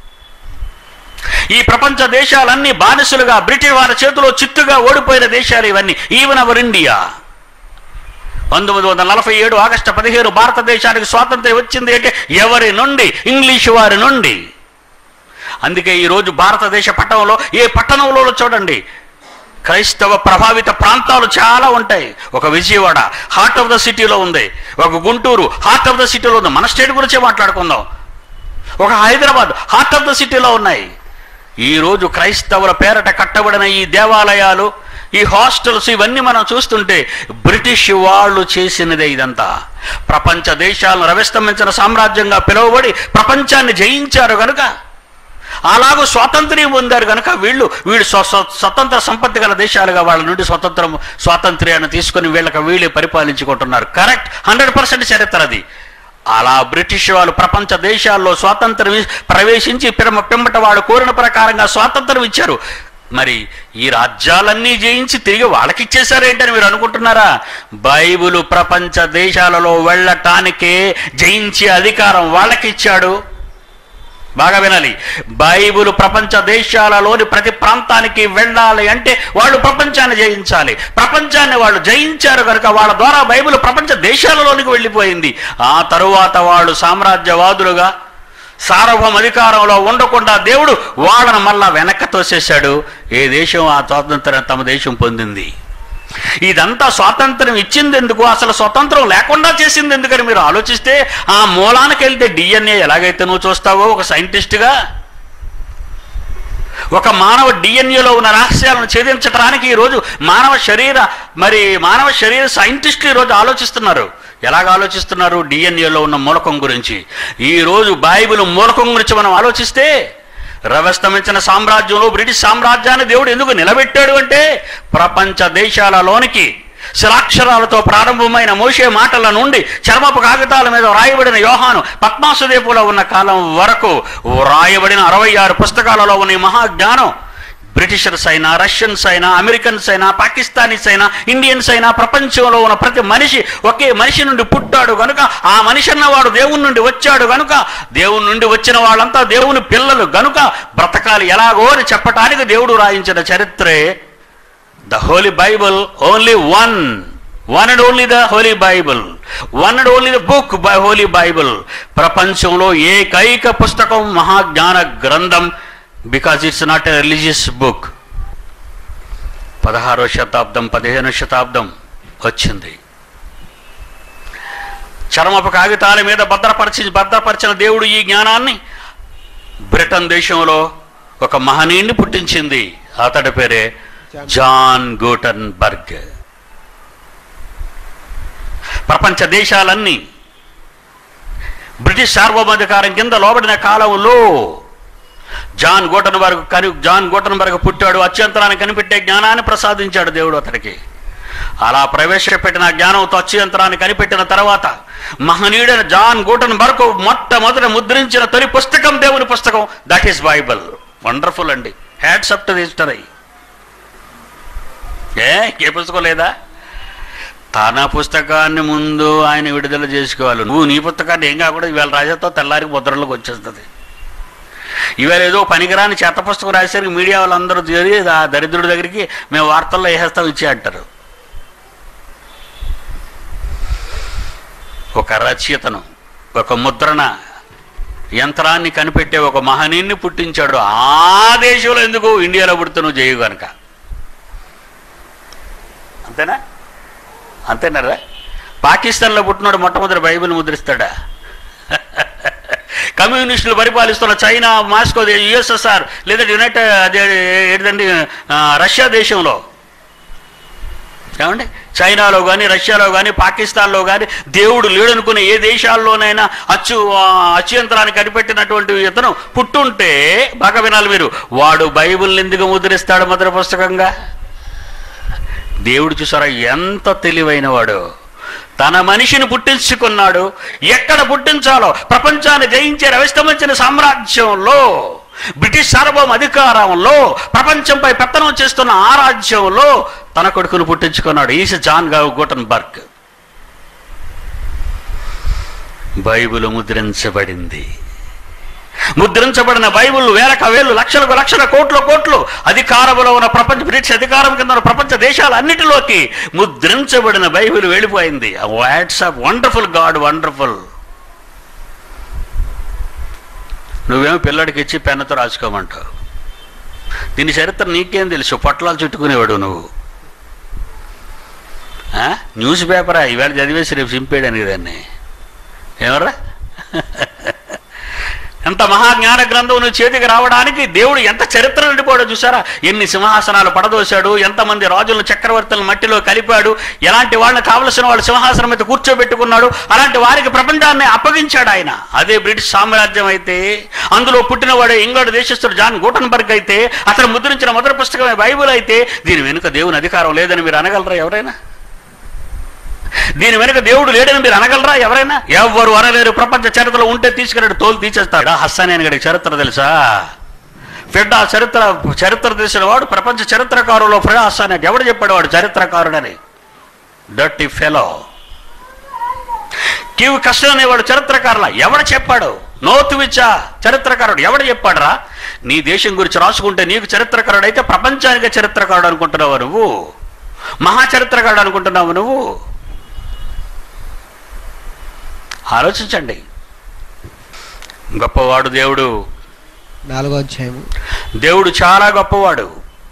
ఈ ప్రపంచ దేశాలన్నీ బానిసలుగా బ్రిటిష్ వారి చేతిలో చిత్తుగా ఓడిపోయిన దేశాలు ఇవన్నీ ఈవెన్ అవర్ ఇండియా పంతొమ్మిది వందల నలభై ఏడు ఆగస్టు పదిహేను భారతదేశానికి స్వాతంత్ర్యం వచ్చింది అంటే ఎవరి నుండి ఇంగ్లీషు వారి నుండి అందుకే ఈరోజు భారతదేశ పట్టణంలో ఏ పట్టణంలో చూడండి క్రైస్తవ ప్రభావిత ప్రాంతాలు చాలా ఉంటాయి ఒక విజయవాడ హార్ట్ ఆఫ్ ద సిటీలో ఉంది ఒక గుంటూరు హార్ట్ ఆఫ్ ద సిటీలో ఉంది మన స్టేట్ గురించే మాట్లాడుకుందాం ఒక హైదరాబాద్ హార్ట్ ఆఫ్ ద సిటీలో ఉన్నాయి ఈ రోజు క్రైస్తవుల పేరట కట్టబడిన ఈ దేవాలయాలు ఈ హాస్టల్స్ ఇవన్నీ మనం చూస్తుంటే బ్రిటిష్ వాళ్ళు చేసినదే ఇదంతా ప్రపంచ దేశాలను రవిస్తమించిన సామ్రాజ్యంగా పిలువబడి ప్రపంచాన్ని జయించారు కనుక అలాగూ స్వాతంత్ర్యం పొందారు కనుక వీళ్ళు వీళ్ళు స్వ- స్వ- స్వతంత్ర సంపత్తి గల దేశాలుగా వాళ్ళ నుండి స్వతంత్రం స్వాతంత్ర్యాన్ని తీసుకొని వీళ్ళకి వీళ్ళే పరిపాలించుకుంటున్నారు కరెక్ట్ హండ్రెడ్ పర్సెంట్ చరిత్ర అది అలా బ్రిటిష్ వాళ్ళు ప్రపంచ దేశాల్లో స్వాతంత్రం ఇ- ప్రవేశించి పిరమ పిమ్మట వాడు కోరిన ప్రకారంగా స్వాతంత్రం ఇచ్చారు మరి ఈ రాజ్యాలన్నీ జయించి తిరిగి వాళ్ళకి ఇచ్చేశారేంటని మీరు అనుకుంటున్నారా బైబిలు ప్రపంచ దేశాలలో వెళ్ళటానికే జయించే అధికారం వాళ్ళకి ఇచ్చాడు బాగా వినాలి బైబిల్ ప్రపంచ దేశాలలోని ప్రతి ప్రాంతానికి వెళ్ళాలి అంటే వాళ్ళు ప్రపంచాన్ని జయించాలి ప్రపంచాన్ని వాళ్ళు జయించారు కనుక వాళ్ళ ద్వారా బైబిల్ ప్రపంచ దేశాలలోనికి వెళ్ళిపోయింది ఆ తరువాత వాళ్ళు సామ్రాజ్యవాదులుగా సార్వభౌమ అధికారంలో ఉండకుండా దేవుడు వాళ్ళను మళ్ళా వెనక్కి తోసేశాడు ఏ దేశం ఆ స్వాతంత్రం తమ దేశం పొందింది ఇదంతా స్వాతంత్రం ఇచ్చింది ఎందుకు అసలు స్వతంత్రం లేకుండా చేసింది ఎందుకని మీరు ఆలోచిస్తే ఆ మూలానికి వెళ్తే డిఎన్ఏ ఎలాగైతే నువ్వు చూస్తావో ఒక సైంటిస్ట్గా ఒక మానవ డిఎన్ఏలో ఉన్న రహస్యాలను ఛేదించడానికి ఈరోజు మానవ శరీర మరి మానవ శరీర సైంటిస్టులు ఈరోజు ఆలోచిస్తున్నారు ఎలాగ ఆలోచిస్తున్నారు డిఎన్ఏలో ఉన్న మూలకం గురించి ఈరోజు బైబిల్ మూలకం గురించి మనం ఆలోచిస్తే రవస్తమించిన సామ్రాజ్యంలో బ్రిటిష్ సామ్రాజ్యాన్ని దేవుడు ఎందుకు నిలబెట్టాడు అంటే ప్రపంచ దేశాలలోనికి శిలాక్షరాలతో ప్రారంభమైన మోసే మాటల నుండి చర్మపు కాగితాల మీద వ్రాయబడిన యోహాను పద్మాసుదేపులో ఉన్న కాలం వరకు వ్రాయబడిన అరవై ఆరు పుస్తకాలలో ఉన్న ఈ మహాజ్ఞానం బ్రిటిషర్స్ అయినా రష్యన్స్ అయినా అమెరికన్స్ అయినా పాకిస్తానీస్ అయినా ఇండియన్స్ అయినా ప్రపంచంలో ఉన్న ప్రతి మనిషి ఒకే మనిషి నుండి పుట్టాడు గనుక ఆ మనిషి అన్నవాడు దేవుని నుండి వచ్చాడు గనుక దేవుని నుండి వచ్చిన వాళ్ళంతా దేవుని పిల్లలు గనుక బ్రతకాలి ఎలాగో అని చెప్పటానికి దేవుడు రాయించిన చరిత్రే the holy Bible only one one and only the holy Bible one and only the book by holy Bible ప్రపంచంలో ఏకైక పుస్తకం మహాజ్ఞాన గ్రంథం because it's not a religious book పదహారో శతాబ్దం పదిహేను శతాబ్దం వచ్చింది చర్మపు కాగితాల మీద భద్రపరిచి భద్రపరిచిన దేవుడు ఈ జ్ఞానాన్ని బ్రిటన్ దేశంలో ఒక మహనీయుని పుట్టించింది అతడి పేరే జాన్ గూటన్బర్గ్ ప్రపంచ దేశాలన్నీ బ్రిటిష్ సార్వభౌమాధికారం కింద లోబడిన కాలంలో జాన్ గోటన్బర్గ్ కని జాన్ గోటన్బర్గ్ పుట్టాడు అత్యంతరాన్ని కనిపెట్టే జ్ఞానాన్ని ప్రసాదించాడు దేవుడు అతడికి అలా ప్రవేశపెట్టిన జ్ఞానంతో అత్యంతరాన్ని కనిపెట్టిన తర్వాత మహనీయుడైన జాన్ గోటన్బర్గ్ మొట్టమొదట ముద్రించిన తొలి పుస్తకం దేవుని పుస్తకం దట్ ఈస్ బైబిల్ వండర్ఫుల్ అండి హ్యాడ్స్ అప్ టు హిస్టరీ ఏ ఏ పుస్తకం లేదా తన పుస్తకాన్ని ముందు ఆయన విడుదల చేసుకోవాలి నువ్వు నీ పుస్తకాన్ని ఏం కాకుండా ఇవాళ రాజాతో తెల్లారికి ముద్రలోకి వచ్చేస్తుంది ఇవాళ ఏదో పనికిరాని చెత్త పుస్తకం రాసేసరికి మీడియా వాళ్ళందరూ చేరి ఆ దరిద్రుడి దగ్గరికి మేము వార్తల్లో వేసేస్తాం ఇచ్చి అంటారు ఒక రచయితను ఒక ముద్రణ యంత్రాన్ని కనిపెట్టే ఒక మహనీయుని పుట్టించాడు ఆ దేశంలో ఎందుకు ఇండియాలో పుడితే నువ్వు చేయు కనుక అంతేనా అంతేనారా పాకిస్తాన్లో పుట్టినాడు మొట్టమొదటి బైబిల్ ముద్రిస్తాడా కమ్యూనిస్టులు పరిపాలిస్తున్న చైనా మాస్కో యుఎస్ఎస్ఆర్ లేదా యునైటెడ్ అదే ఏంటండి ఆ, రష్యా దేశంలో ఏమండి చైనాలో కానీ రష్యాలో కానీ పాకిస్తాన్లో కానీ దేవుడు లేడనుకునే ఏ దేశాల్లోనైనా అచ్చు ఆ, అత్యంతరాన్ని కనిపెట్టినటువంటి ఇతను పుట్టుంటే బాగా వినాలి మీరు వాడు బైబిల్ ఎందుకు ముద్రిస్తాడు మొదటి పుస్తకంగా దేవుడు చూసారా ఎంత తెలివైన వాడు తన మనిషిని పుట్టించుకున్నాడు ఎక్కడ పుట్టించాలో ప్రపంచాన్ని జయించే రవిస్తమించిన సామ్రాజ్యంలో బ్రిటిష్ సార్వభౌమ అధికారంలో ప్రపంచంపై పెత్తనం చేస్తున్న ఆ రాజ్యంలో తన కొడుకును పుట్టించుకున్నాడు ఈస్ జాన్ గావ్ గోటన్బర్గ్ బైబిల్ ముద్రించబడింది ముద్రించబడిన బైబిల్ వేలకు వేలు లక్షలకు లక్షల కోట్ల కోట్లు అధికారంలో ఉన్న ప్రపంచ బ్రిటిష్ అధికారం కింద ఉన్న ప్రపంచ దేశాలన్నిటిలోకి ముద్రించబడిన బైబిల్ వెళ్ళిపోయింది వాట్సాప్ వండర్ఫుల్ గాడ్ వండర్ఫుల్ నువ్వేమో పిల్లడికి ఇచ్చి పెన్నుతో రాసుకోమంటావు దీని చరిత్ర నీకేం తెలుసు పొట్లాలు చుట్టుకునేవాడు నువ్వు ఆ? న్యూస్ పేపరా ఈవేళ చదివేసి రేపు చింపేయడానికి దాన్ని ఏమరా ఎంత మహాజ్ఞాన గ్రంథం నువ్వు చేతికి రావడానికి దేవుడు ఎంత చరిత్ర నిండిపోయాడో చూసారా ఎన్ని సింహాసనాలు పడదోశాడు ఎంతమంది రాజులను చక్రవర్తులను మట్టిలో కలిపాడు ఎలాంటి వాళ్ళని కావలసిన వాళ్ళు సింహాసనం మీద కూర్చోబెట్టుకున్నాడు అలాంటి వారికి ప్రపంచాన్ని అప్పగించాడు ఆయన అదే బ్రిటిష్ సామ్రాజ్యం అయితే అందులో పుట్టినవాడే ఇంగ్లాండ్ దేశస్థుడు జాన్ గూటన్బర్గ్ అయితే అతను ముద్రించిన మొదటి పుస్తకమే బైబిల్ అయితే దీని వెనుక దేవుని అధికారం లేదని మీరు అనగలరా ఎవరైనా దీని వెనుక దేవుడు లేడని మీరు అనగలరా ఎవరైనా ఎవరు అనలేరు ప్రపంచ చరిత్రలో ఉంటే తీసుకున్నాడు తోలు తీసేస్తాడు హస్సానేని గడికి చరిత్ర తెలుసా ఫెడ్ ఆ చరిత్ర చరిత్ర తెలిసిన వాడు ప్రపంచ చరిత్రకారులో ఫ్రెడ్ హస్సాన్ ఎవడు చెప్పాడు వాడు చరిత్రకారుడని డర్టీ ఫెలో కివ్ కష్టం అనేవాడు చరిత్రకారుల ఎవడు చెప్పాడు నోతువిచ్చా చరిత్రకారుడు ఎవడు చెప్పాడురా నీ దేశం గురించి రాసుకుంటే నీకు చరిత్రకారుడు అయితే ప్రపంచానికి చరిత్రకారుడు అనుకుంటున్నావు నువ్వు మహా చరిత్రకారుడు అనుకుంటున్నావు నువ్వు ఆలోచించండి గొప్పవాడు దేవుడు నాలుగో అధ్యాయము దేవుడు చాలా గొప్పవాడు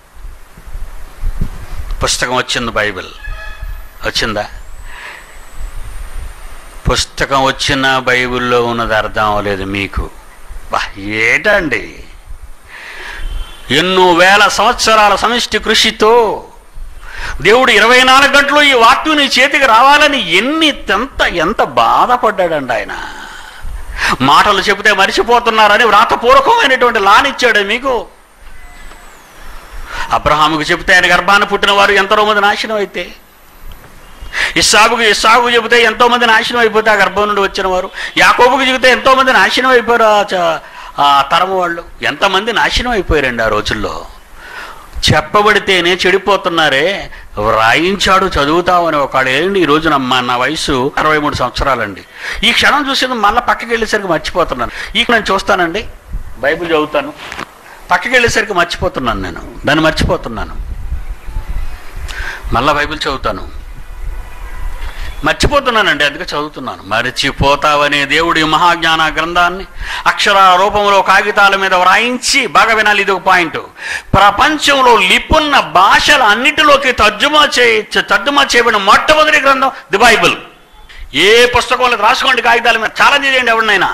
పుస్తకం వచ్చింది బైబిల్ వచ్చిందా పుస్తకం వచ్చిన బైబిల్లో ఉన్నది అర్థం అవ్వలేదు మీకు బా ఏటండి ఎన్నో వేల సంవత్సరాల సమిష్టి కృషితో దేవుడు ఇరవై నాలుగు గంటలు ఈ వాక్యం నీ చేతికి రావాలని ఎన్ని ఎంత ఎంత బాధపడ్డాడండి ఆయన మాటలు చెబితే మరిచిపోతున్నారని వ్రాతపూర్వకమైనటువంటి లానిచ్చాడు మీకు అబ్రహాముకు చెబితే ఆయన గర్భాన పుట్టిన వారు ఎంతో మంది నాశనం అయితే ఇస్సాకుకు ఇస్సాకు చెబితే ఎంతో మంది నాశనం అయిపోతే ఆ గర్భం నుండి వచ్చిన వారు యాకోబుకు చెబితే ఎంతో మంది నాశనం అయిపోయారు ఆ చ- ఆ తరం వాళ్ళు ఎంతమంది నాశనం అయిపోయారండి ఆ రోజుల్లో చెప్పబడితేనే చెడిపోతున్నారే వ్రాయించాడు చదువుతామని ఒకడు ఏంటి ఈ రోజున మా నా వయసు అరవై మూడు సంవత్సరాలండి ఈ క్షణం చూసేది మళ్ళీ పక్కకి వెళ్ళేసరికి మర్చిపోతున్నాను ఈ నేను చూస్తానండి బైబిల్ చదువుతాను పక్కకి వెళ్ళేసరికి మర్చిపోతున్నాను నేను దాన్ని మర్చిపోతున్నాను మళ్ళా బైబిల్ చదువుతాను మర్చిపోతున్నానండి అందుకే చదువుతున్నాను మరిచిపోతావనే దేవుడి మహాజ్ఞాన గ్రంథాన్ని అక్షర రూపంలో కాగితాల మీద వ్రాయించి బాగా వినాలి ఇది ఒక పాయింట్ ప్రపంచంలో లిపున్న భాషల అన్నిటిలోకి తర్జుమా చే తర్జుమా చేయబడిన మొట్టమొదటి గ్రంథం ది బైబిల్ ఏ పుస్తకంలో రాసుకోండి కాగితాల మీద ఛాలెంజ్ చేయండి ఎవరినైనా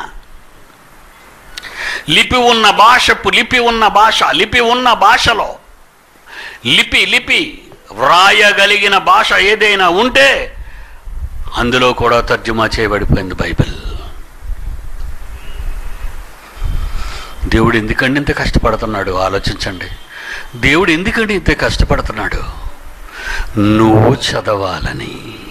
లిపి ఉన్న భాషపు లిపి ఉన్న భాష లిపి ఉన్న భాషలో లిపి లిపి వ్రాయగలిగిన భాష ఏదైనా ఉంటే అందులో కూడా తర్జుమా చేయబడిపోయింది బైబిల్ దేవుడు ఎందుకండి ఇంత కష్టపడుతున్నాడు ఆలోచించండి దేవుడు ఎందుకండి ఇంత కష్టపడుతున్నాడు నువ్వు చదవాలని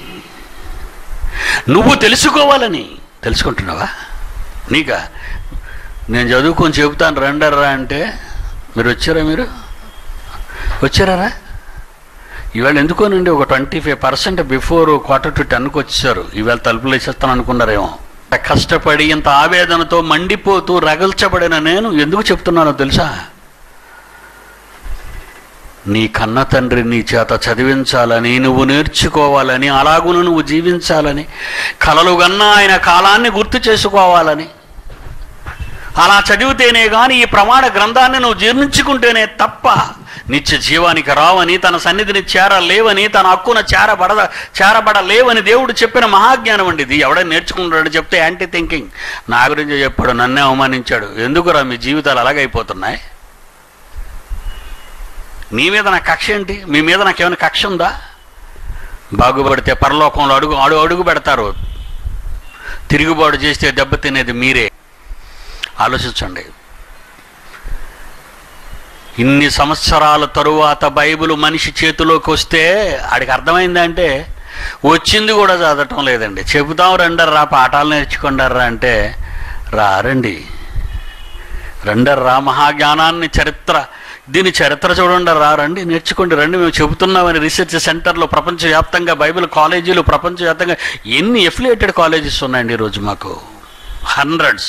నువ్వు తెలుసుకోవాలని తెలుసుకుంటున్నావా నీకా నేను చదువుకొని చెబుతాను రండర్రా అంటే మీరు వచ్చారా మీరు వచ్చారా ఇవాళ ఎందుకోనండి ఒక twenty five percent before quarter to టెన్కి వచ్చారు ఇవాళ తలుపులు వేసేస్తాను అనుకున్నారేమో కష్టపడి ఇంత ఆవేదనతో మండిపోతూ రగల్చబడిన నేను ఎందుకు చెప్తున్నానో తెలుసా నీ కన్న తండ్రి నీ చేత చదివించాలని నువ్వు నేర్చుకోవాలని అలాగును నువ్వు జీవించాలని కలలు గన్నా ఆయన కాలాన్ని గుర్తు చేసుకోవాలని అలా చదివితేనే గాని ఈ ప్రమాణ గ్రంథాన్ని నువ్వు జీర్ణించుకుంటేనే తప్ప నిత్య జీవానికి రావని తన సన్నిధిని చేరలేవని తన హక్కున చేరబడ చేరబడలేవని దేవుడు చెప్పిన మహాజ్ఞానం అండి ఇది ఎవడైనా నేర్చుకుంటాడు చెప్తే యాంటీ థింకింగ్ నా గురించి చెప్పాడు నన్నే అవమానించాడు ఎందుకురా మీ జీవితాలు అలాగైపోతున్నాయి నీ మీద నా కక్ష ఏంటి మీ మీద నాకేమైనా కక్ష ఉందా బాగుపడితే పరలోకంలో అడుగు అడుగు అడుగు పెడతారు తిరుగుబాటు చేస్తే దెబ్బతినేది మీరే ఆలోచించండి ఇన్ని సంవత్సరాల తరువాత బైబిల్ మనిషి చేతిలోకి వస్తే ఆడికి అర్థమైందంటే వచ్చింది కూడా చదవటం లేదండి చెబుతాం రండర్రా పాఠాలు నేర్చుకుంటారా అంటే రారండి రండర్రా మహాజ్ఞానాన్ని చరిత్ర దీని చరిత్ర చూడండి రారండి నేర్చుకోండి రండి మేము చెబుతున్నామని రీసెర్చ్ సెంటర్లో ప్రపంచవ్యాప్తంగా బైబిల్ కాలేజీలు ప్రపంచవ్యాప్తంగా ఎన్ని ఎఫిలియేటెడ్ కాలేజెస్ ఉన్నాయండి ఈరోజు మాకు హండ్రెడ్స్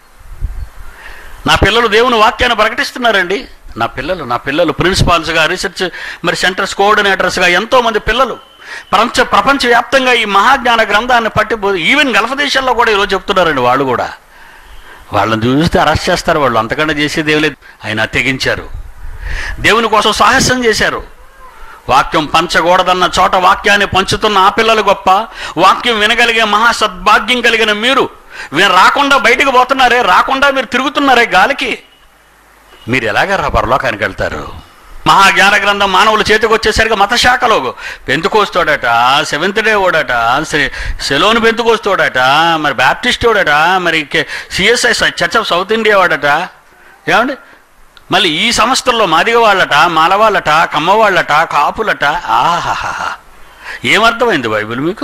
నా పిల్లలు దేవుని వాక్యాన్ని ప్రకటిస్తున్నారండి నా పిల్లలు నా పిల్లలు ప్రిన్సిపాల్స్గా రీసెర్చ్ మరి సెంటర్స్ కోఆర్డినేటర్స్గా ఎంతో మంది పిల్లలు ప్రపంచ ప్రపంచవ్యాప్తంగా ఈ మహాజ్ఞాన గ్రంథాన్ని పట్టి ఈవెన్ గల్ఫ్ దేశాల్లో కూడా ఈరోజు చెప్తున్నారండి వాళ్ళు కూడా వాళ్ళని చూస్తే అరెస్ట్ చేస్తారు వాళ్ళు అంతకన్నా చేసేది ఏం లేదు అయినా తెగించారు దేవుని కోసం సాహసం చేశారు వాక్యం పంచకూడదన్న చోట వాక్యాన్ని పంచుతున్న ఆ పిల్లలు గొప్ప వాక్యం వినగలిగే మహా సద్భాగ్యం కలిగిన మీరు మీరు రాకుండా బయటికి పోతున్నారే రాకుండా మీరు తిరుగుతున్నారే గాలికి మీరు ఎలాగ రా పరలోకానికి వెళ్తారు మహాజ్ఞాన గ్రంథం మానవుల చేతికి వచ్చేసరికి మత శాఖలో పెంతుకోస్తాడట సెవెంత్ డే ఓడట సె- సెలోన్ పెంతుకోస్తాడట మరి బ్యాప్టిస్ట్ ఓడట మరి CSI Church of South India వాడట ఏమండి మళ్ళీ ఈ సంస్థల్లో మాదిగ వాళ్ళట మాలవాళ్ళట కమ్మవాళ్ళట కాపులట ఆహాహా ఏమర్థమైంది బైబిల్ మీకు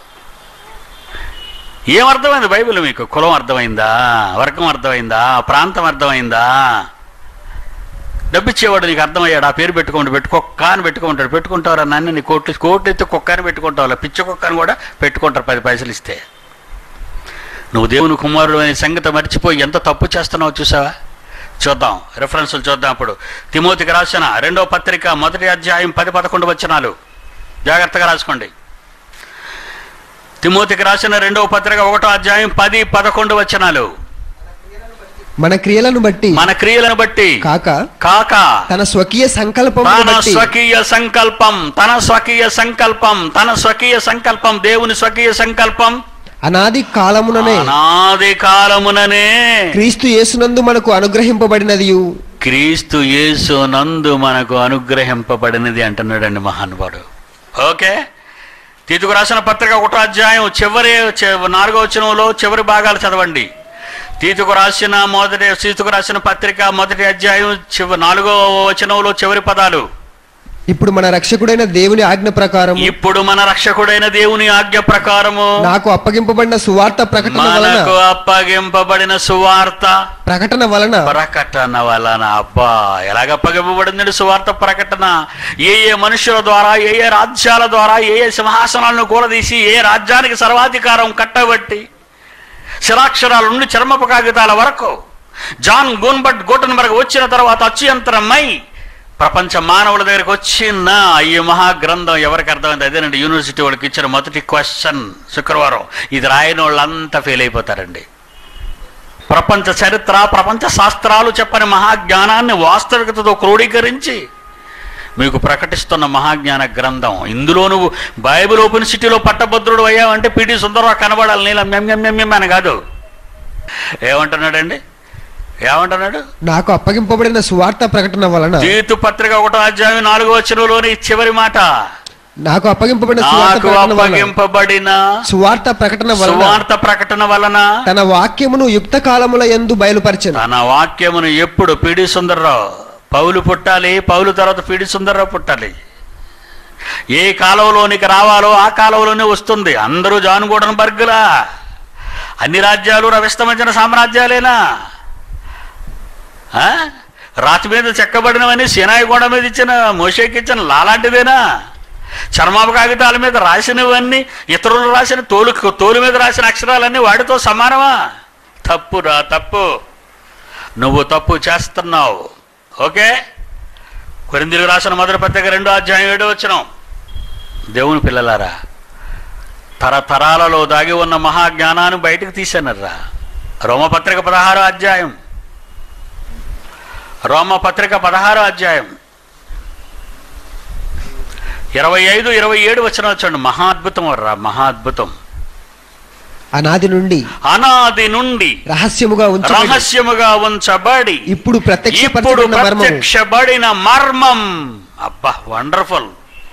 ఏమర్థమైంది బైబిల్ మీకు కులం అర్థమైందా వర్గం అర్థమైందా ప్రాంతం అర్థమైందా డబ్బిచ్చేవాడు నీకు అర్థమయ్యాడు ఆ పేరు పెట్టుకోండి పెట్టుకొక్క అని పెట్టుకుంటాడు పెట్టుకుంటారు నాన్న నీ కోట్లు కోట్లు ఎత్తే కుక్క అని పెట్టుకుంటావు పిచ్చి కుక్క అని కూడా పెట్టుకుంటారు పది పైసలు ఇస్తే నువ్వు దేవుని కుమారుడు అనే సంగతి మర్చిపోయి ఎంత తప్పు చేస్తున్నావు చూసావా చూద్దాం రెఫరెన్సులు చూద్దాం ఇప్పుడు తిమోతికి రాసిన రెండో పత్రిక మొదటి అధ్యాయం పది పదకొండు వచనాలు జాగ్రత్తగా రాసుకోండి తిమోతికి రాసిన రెండవ పత్రిక ఒకటో అధ్యాయం పది పదకొండు వచనాలు మన క్రియలను బట్టి మన క్రియలను బట్టి కాక కాక తన స్వకీయ సంకల్పం తన బట్టి స్వకీయ సంకల్పం తన స్వకీయ సంకల్పం తన స్వకీయ సంకల్పం దేవుని స్వకీయ సంకల్పం అనాది కాలముననే అనాది కాలముననే క్రీస్తు యేసునందు మనకు అనుగ్రహింపబడినది క్రీస్తు యేసు నందు మనకు అనుగ్రహింపబడినది అంటున్నాడండి మహానుభావుడు ఓకే తీతుకు రాసిన పత్రిక ఒకటో అధ్యాయం చివరి చి- నాలుగో వచనంలో చివరి భాగాలు చదవండి తీతుకు రాసిన మొదటి తీతుకు రాసిన పత్రిక మొదటి అధ్యాయం చివ నాలుగో వచనంలో చివరి పదాలు ఇప్పుడు మన రక్షకుడైన దేవుని ఆజ్ఞ ప్రకారం ఇప్పుడు మన రక్షకుడైన దేవుని ఆజ్ఞ ప్రకారము నాకు అప్పగింపబడిన సువార్త ప్రకటన వలన మనకు అప్పగింపబడిన సువార్త ప్రకటన వలన ప్రకటన వలన అబ్బా ఎలాగ అప్పగింపబడింది సువార్త ప్రకటన ఏ ఏ మనుషుల ద్వారా ఏ ఏ రాజ్యాల ద్వారా ఏ ఏ సింహాసనాలను కూలదీసి ఏ రాజ్యానికి సర్వాధికారం కట్టబట్టి శిలాక్షరాల నుండి చర్మపు కాగితాల వరకు జాన్ గోన్బట్ గోటన్బర్గ్ వచ్చిన తర్వాత అత్యంతరమై ప్రపంచ మానవుల దగ్గరికి వచ్చిన ఈ మహాగ్రంథం ఎవరికి అర్థమైంది అదేనండి యూనివర్సిటీ వాళ్ళకి ఇచ్చిన మొదటి క్వశ్చన్ శుక్రవారం ఇది రాయని వాళ్ళంతా ఫెయిల్ అయిపోతారండి ప్రపంచ చరిత్ర ప్రపంచ శాస్త్రాలు చెప్పని మహాజ్ఞానాన్ని వాస్తవికతతో క్రోడీకరించి మీకు ప్రకటిస్తున్న మహాజ్ఞాన గ్రంథం ఇందులో నువ్వు బైబిల్ ఓపెన్ సిటీలో పట్టభద్రుడు అయ్యావంటే పిటి సుందరరావు కనబడాలి నీళ్ళ మెమ్మెమ్మెమ్మెమ్ అని కాదు ఏమంటున్నాడండి ఏమంటున్నాడు నాకు అప్పగింపబడిన సువార్త ప్రకటన వలన జీతు పత్రిక ఒకటో అధ్యాయం నాలుగో వచనంలోని చివరి మాట నాకు అప్పగింపబడిన సువార్త నాకు ప్రకటన వలన అప్పగింపబడిన సువార్త ప్రకటన వలన సువార్త ప్రకటన వలన తన వాక్యమును యుక్త కాలముల యందు బయలుపరిచెను తన వాక్యమును ఎప్పుడు పిడి సుందర్రావు పౌలు పుట్టాలి పౌలు తర్వాత పిడి సుందర్రావు పుట్టాలి ఏ కాలంలోనికి రావాలో ఆ కాలంలోనే వస్తుంది అందరూ జానుగూడన బర్గులా అన్ని రాజ్యాలు రవిస్తమించిన సామ్రాజ్యాలేనా ఆ? రాతి మీద చెక్కబడినవని సినాయి గోడ మీద ఇచ్చిన మోషేకి ఇచ్చిన లాలాంటిదేనా చర్మాపు కాగితాల మీద రాసినవన్నీ ఇతరులు రాసిన తోలు తోలు మీద రాసిన అక్షరాలన్నీ వాడితో సమానమా తప్పురా తప్పు నువ్వు తప్పు చేస్తున్నావు ఓకే కొరిందికి రాసిన మొదటి పత్రిక రెండో అధ్యాయం ఏడో వచ్చిన దేవుని పిల్లలారా తరతరాలలో దాగి ఉన్న మహాజ్ఞానాన్ని బయటకు తీశానర్రా రోమపత్రిక పదహారో అధ్యాయం రోమపత్రిక పదహారో అధ్యాయం ఇరవై ఐదు ఇరవై ఏడు వచ్చిన వచ్చండి మహాద్భుతం వర్రా మహాద్భుతం అనాది నుండి అనాది నుండి రహస్యముగా ఉంచబడి రహస్యముగా ఉంచబడి ఇప్పుడు ఇప్పుడు ప్రత్యక్షపరచబడిన మర్మము ప్రత్యక్షబడిన మర్మం అబ్బా వండర్ఫుల్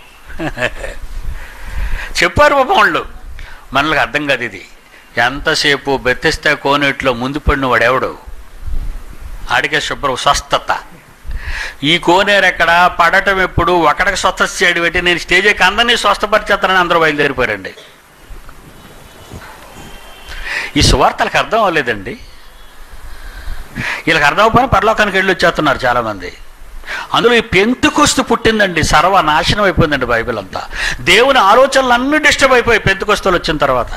చెప్పారు పాపం వాళ్ళు మనలకు అర్థం కాదు ఇది ఎంతసేపు బెత్తిస్తే కోనేట్లో ముందు పడిన వాడెవడు ఆడికే శుభ్రం స్వస్థత ఈ కోనేరు ఎక్కడ పడటం ఎప్పుడు ఒకడికి స్వస్థత చేయడం పెట్టి నేను స్టేజ్ ఎక్కి అందరినీ స్వస్థపరిచేస్తానని అందరూ బయలుదేరిపోయారండి ఈ సువార్తలకు అర్థం అవ్వలేదండి వీళ్ళకి అర్థం అవ్వకపోయినా పరలోకానికి వెళ్ళి వచ్చేస్తున్నారు చాలామంది అందులో ఈ పెంతుకొస్తు పుట్టిందండి సర్వనాశనం అయిపోయిందండి బైబిల్ అంతా దేవుని ఆలోచనలు అన్నీ డిస్టర్బ్ అయిపోయి పెంతుకొస్తులు వచ్చిన తర్వాత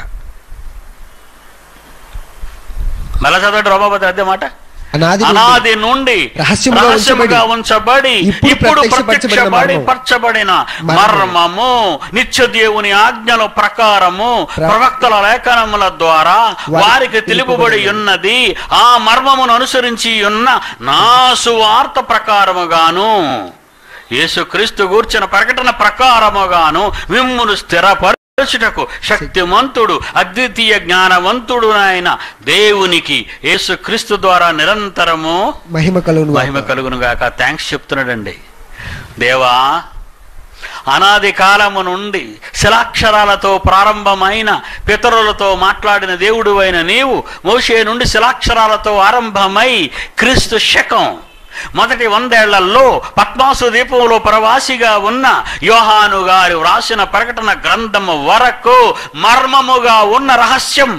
మళ్ళా చదవండి రోమపతి అదే మాట అనాది నుండి అనాది నుండి రహస్యముగా రహస్యముగా ఉంచబడి ఇప్పుడు ఇప్పుడు ప్రత్యక్షపరచబడిన ప్రత్యక్షపడి మర్మము. పరచబడిన మర్మము. మర్మము నిత్య దేవుని ఆజ్ఞల ప్రకారము ప్ర- ప్రవక్తల లేఖనముల ద్వారా వారికి వారికి తెలుపబడి తెలుపబడి ఉన్నది ఆ మర్మమును అనుసరించి ఉన్న నా సువార్త ప్రకారముగాను యేసుక్రీస్తు గూర్చిన ప్రకటన ప్రకారముగాను మిమ్మును స్థిరపరచుటకు శక్తిమంతుడు అద్వితీయ జ్ఞానవంతుడు ఆయన దేవునికి యేసుక్రీస్తు ద్వారా నిరంతరము మహిమ కలుగును మహిమ కలుగును గాక థ్యాంక్స్ చెప్తున్నాడండి దేవా అనాది కాలము నుండి శిలాక్షరాలతో ప్రారంభమైన పితరులతో మాట్లాడిన దేవుడు అయిన నీవు మోషే నుండి శిలాక్షరాలతో ఆరంభమై క్రీస్తు శకం మొదటి వందేళ్లలో పద్మాసు దీపంలో ప్రవాసిగా ఉన్న యోహాను గారు వ్రాసిన ప్రకటన గ్రంథము వరకు మర్మముగా ఉన్న రహస్యం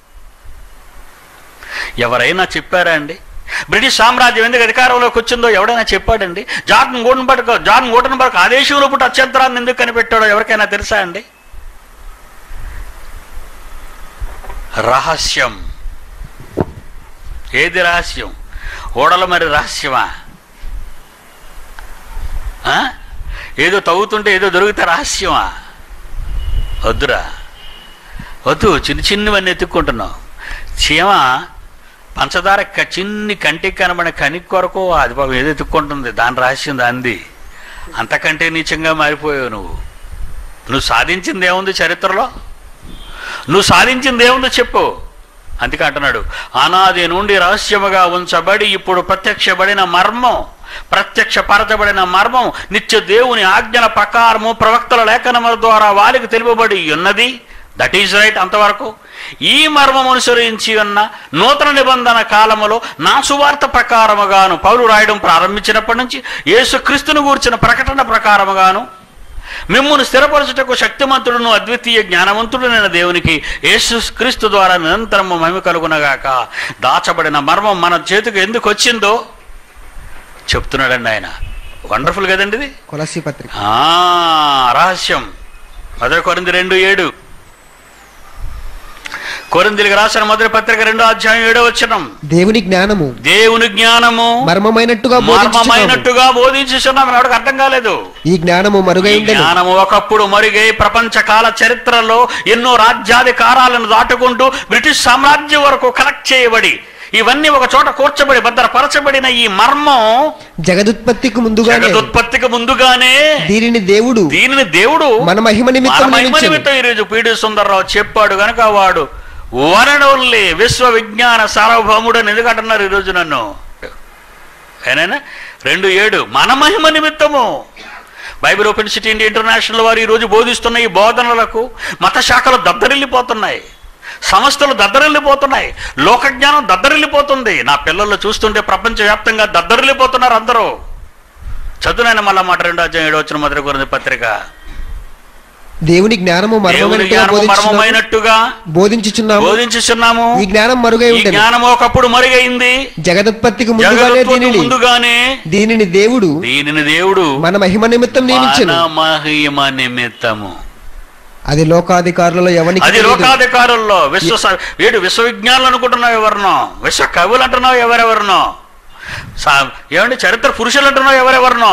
ఎవరైనా చెప్పారా అండి బ్రిటిష్ సామ్రాజ్యం ఎందుకు అధికారంలోకి వచ్చిందో ఎవడైనా చెప్పాడండి జాన్ గోటన్బర్గ్ జాన్ గోటన్బర్గ్ ఆ దేశంలో పుట్టి అత్యంతరాన్ని ఎందుకు కనిపెట్టాడో ఎవరికైనా తెలుసా అండి రహస్యం ఏది రహస్యం ఓడల మరి రహస్యమా ఆ? ఏదో తవ్వుతుంటే ఏదో దొరికితే రహస్యమా వద్దురా వద్దు చిన్న చిన్నవన్నీ ఎత్తుక్కుంటున్నావు చీమ పంచదార క- చిన్ని కంటికి కనబడిన కనికి కొరకు అది పాపం ఏదో ఎత్తుక్కుంటుంది దాని రహస్యం దాంది అంతకంటే నీచంగా మారిపోయావు నువ్వు నువ్వు సాధించింది ఏముంది చరిత్రలో నువ్వు సాధించింది ఏముందో చెప్పు అందుకే అంటున్నాడు అనాది నుండి రహస్యముగా ఉంచబడి ఇప్పుడు ప్రత్యక్షపడిన మర్మం ప్రత్యక్షపరచబడిన మర్మం నిత్య దేవుని ఆజ్ఞల ప్రకారము ప్రవక్తల లేఖనముల ద్వారా వారికి తెలుపబడి ఉన్నది దట్ ఈజ్ రైట్ అంతవరకు ఈ మర్మం అనుసరించి ఉన్న నూతన నిబంధన కాలములో నా సువార్త ప్రకారముగాను పౌలు రాయడం ప్రారంభించినప్పటి నుంచి యేసుక్రీస్తును గూర్చిన ప్రకటన ప్రకారముగాను మిమ్మును స్థిరపరచుటకు శక్తిమంతుడును అద్వితీయ జ్ఞానవంతుడునైన దేవునికి యేసు క్రీస్తు ద్వారా నిరంతరము మహిమ కలుగునగాక దాచబడిన మర్మం మన చేతికి ఎందుకు వచ్చిందో చెప్తున్నాడండి ఆయన వండర్ఫుల్ కదండి ఇది కొలసి పత్రిక ఆ, రహస్యం మొదటి కొరింది రెండు ఏడు కొరిందిలికి రాసిన మొదటి పత్రిక రెండో అధ్యాయం ఏడో వచ్చినం దేవుని జ్ఞానము దేవుని జ్ఞానము మర్మమైనట్టుగా బోధించుచున్నాము మర్మమైనట్టుగా బోధించుచున్నాం ఎవరికి అర్థం కాలేదు ఈ జ్ఞానము మరుగై ఈ ఉండెను జ్ఞానము ఒకప్పుడు మరుగై ప్రపంచ కాల చరిత్రలో ఎన్నో రాజ్యాధికారాలను దాటుకుంటూ బ్రిటిష్ సామ్రాజ్యం వరకు కలెక్ట్ చేయబడి ఇవన్నీ ఒక చోట కూర్చబడి భద్రపరచబడిన ఈ మర్మం జగదుత్పత్తికి ముందుగానే జగదుత్పత్తికి ముందుగానే దీనిని దేవుడు దీనిని దేవుడు మన మహిమ నిమిత్తం మన మహిమ నియమించెను. నిమిత్తం ఈరోజు పీడి సుందరరావు చెప్పాడు గనక వాడు వన్ అండ్ ఓన్లీ విశ్వ విజ్ఞాన సార్వభౌముడు అని ఎందుకంటున్నారు ఈరోజు నన్ను ఏనైనా రెండు ఏడు మన మహిమ నిమిత్తము Bible open city India international వారు ఈరోజు బోధిస్తున్న ఈ బోధనలకు మత శాఖలు దద్దరిల్లిపోతున్నాయి సంస్థలు దద్దరిల్లిపోతున్నాయి లోకజ్ఞానం దద్దరిల్లిపోతుంది నా పిల్లలు చూస్తుంటే ప్రపంచవ్యాప్తంగా దద్దరిల్లిపోతున్నారు అందరూ చదువునైనా మళ్ళా మాట రెండు అధ్యాయం ఏడు వచ్చిన మొదటి గురించి పత్రిక దేవుని జ్ఞానము దేవుని మర్మమైనట్టుగా జ్ఞానము బోధించుచున్నాము మర్మమైనట్టుగా బోధించుచున్నాము బోధించుచున్నాము ఈ జ్ఞానం మరుగై ఈ ఉండెను జ్ఞానము ఒకప్పుడు మరుగైంది జగదుత్పత్తికి ముందుగానే జగత్తుకు దీనిని ముందుగానే దీనిని దేవుడు దీనిని దేవుడు మన మహిమ నిమిత్తం నియమించెను మన మహిమ నిమిత్తము అది లోకాధికారులలో ఎవరికి అది తెలియదు. లోకాధికారుల్లో విశ్వ స- వీడు విశ్వవిజ్ఞానులు అనుకుంటున్నావు ఎవరినో విశ్వ కవులు అంటున్నావు ఎవరెవరినో సా- ఏమండి చరిత్ర పురుషులు అంటున్నావు ఎవరెవరినో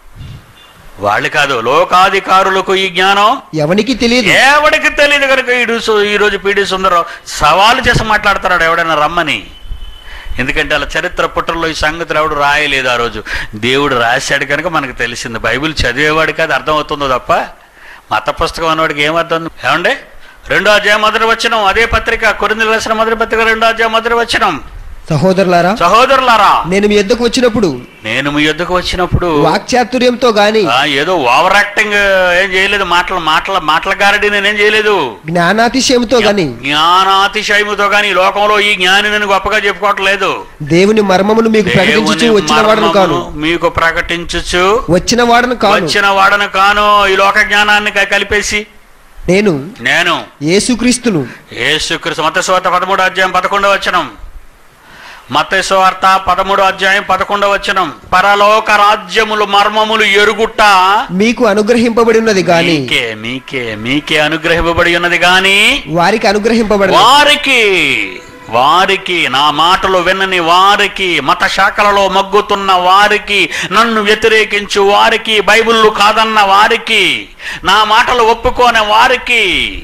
వాళ్ళు కాదు లోకాధికారులకు ఈ జ్ఞానం ఎవనికి తెలియదు ఎవడికి తెలియదు కనుక ఈడు సు- ఈ రోజు పీడి సుందరం సవాలు చేసి మాట్లాడుతున్నాడు ఎవడైనా రమ్మని ఎందుకంటే అలా చరిత్ర పుటల్లో ఈ సంగతులు ఎవడు రాయలేదు ఆ రోజు దేవుడు రాశాడు కనుక మనకు తెలిసింది బైబిల్ చదివేవాడికి అది అర్థం అవుతుందో తప్ప మత పుస్తకం అన్నవాడికి ఏం అర్థం ఏమండి రెండో అధ్యాయం మొదటి వచ్చినం అదే పత్రిక కొరింది రాసిన మొదటి పత్రిక రెండో అధ్యాయం మొదటి వచ్చినం సహోదరులారా సహోదరులారా నేను మీ ఎద్దకు వచ్చినప్పుడు నేను మీ యొద్దకు వచ్చినప్పుడు వాక్చాతుర్యంతో గాని ఆ, ఏదో ఓవర్ యాక్టింగ్ ఏం చేయలేదు మాటలు మాటల మాటల గారడి నేనేం చేయలేదు జ్ఞానాతిశయంతో గాని జ్ఞానాతిశయముతో కానీ ఈ లోకంలో ఈ జ్ఞాని నేను గొప్పగా చెప్పుకోవట్లేదు దేవుని మర్మమును మీకు ప్రకటించుచు దేవుని వచ్చిన వాడను కాను మర్మమును మీకు ప్రకటించుచు వచ్చిన వాడను కాను వచ్చిన వాడను కాను ఈ లోక జ్ఞానాన్ని క- కలిపేసి నేను నేను యేసుక్రీస్తును యేసుక్రీస్తు మతస్వార్త పదమూడు అధ్యాయం పదకొండవ వచనం మతస్వార్త పదమూడు అధ్యాయం పదకొండవ వచనం పరలోక రాజ్యములు మర్మములు ఎరుగుట మీకు అనుగ్రహింపబడి ఉన్నది గాని మీకే మీకే మీకే అనుగ్రహింపబడి ఉన్నది గాని వారికి అనుగ్రహింపబడి వారికి వారికి నా మాటలు వినని వారికి మత శాఖలలో మగ్గుతున్న వారికి నన్ను వ్యతిరేకించు వారికి బైబిళ్ళు కాదన్న వారికి నా మాటలు ఒప్పుకోని వారికి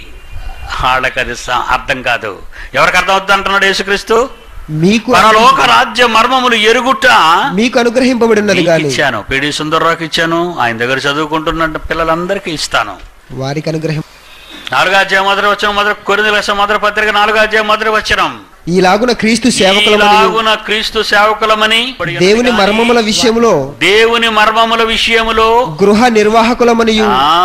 వాళ్ళకి అది స- అర్థం కాదు ఎవరికి అర్థం అవుతుంది అంటున్నాడు యేసుక్రీస్తు మీకు పరలోక రాజ్య మర్మములు ఎరుగుట మీకు అనుగ్రహింపబడి ఉన్నది మీకు గాని ఇచ్చాను పిడి సుందర్రావుకి ఇచ్చాను ఆయన దగ్గర చదువుకుంటున్న పిల్లలందరికీ ఇస్తాను వారికి అనుగ్రహం నాలుగో అధ్యాయం మొదటి వచ్చిన మొదటి కొరింది లక్ష మొదటి పత్రిక నాలుగో అధ్యాయం మొదటి వచ్చినం ఈలాగున క్రీస్తు సేవకులమని ఈలాగున క్రీస్తు సేవకులమని దేవుని మర్మముల విషయములో దేవుని మర్మముల విషయములో గృహ నిర్వాహకులమనియు ఆ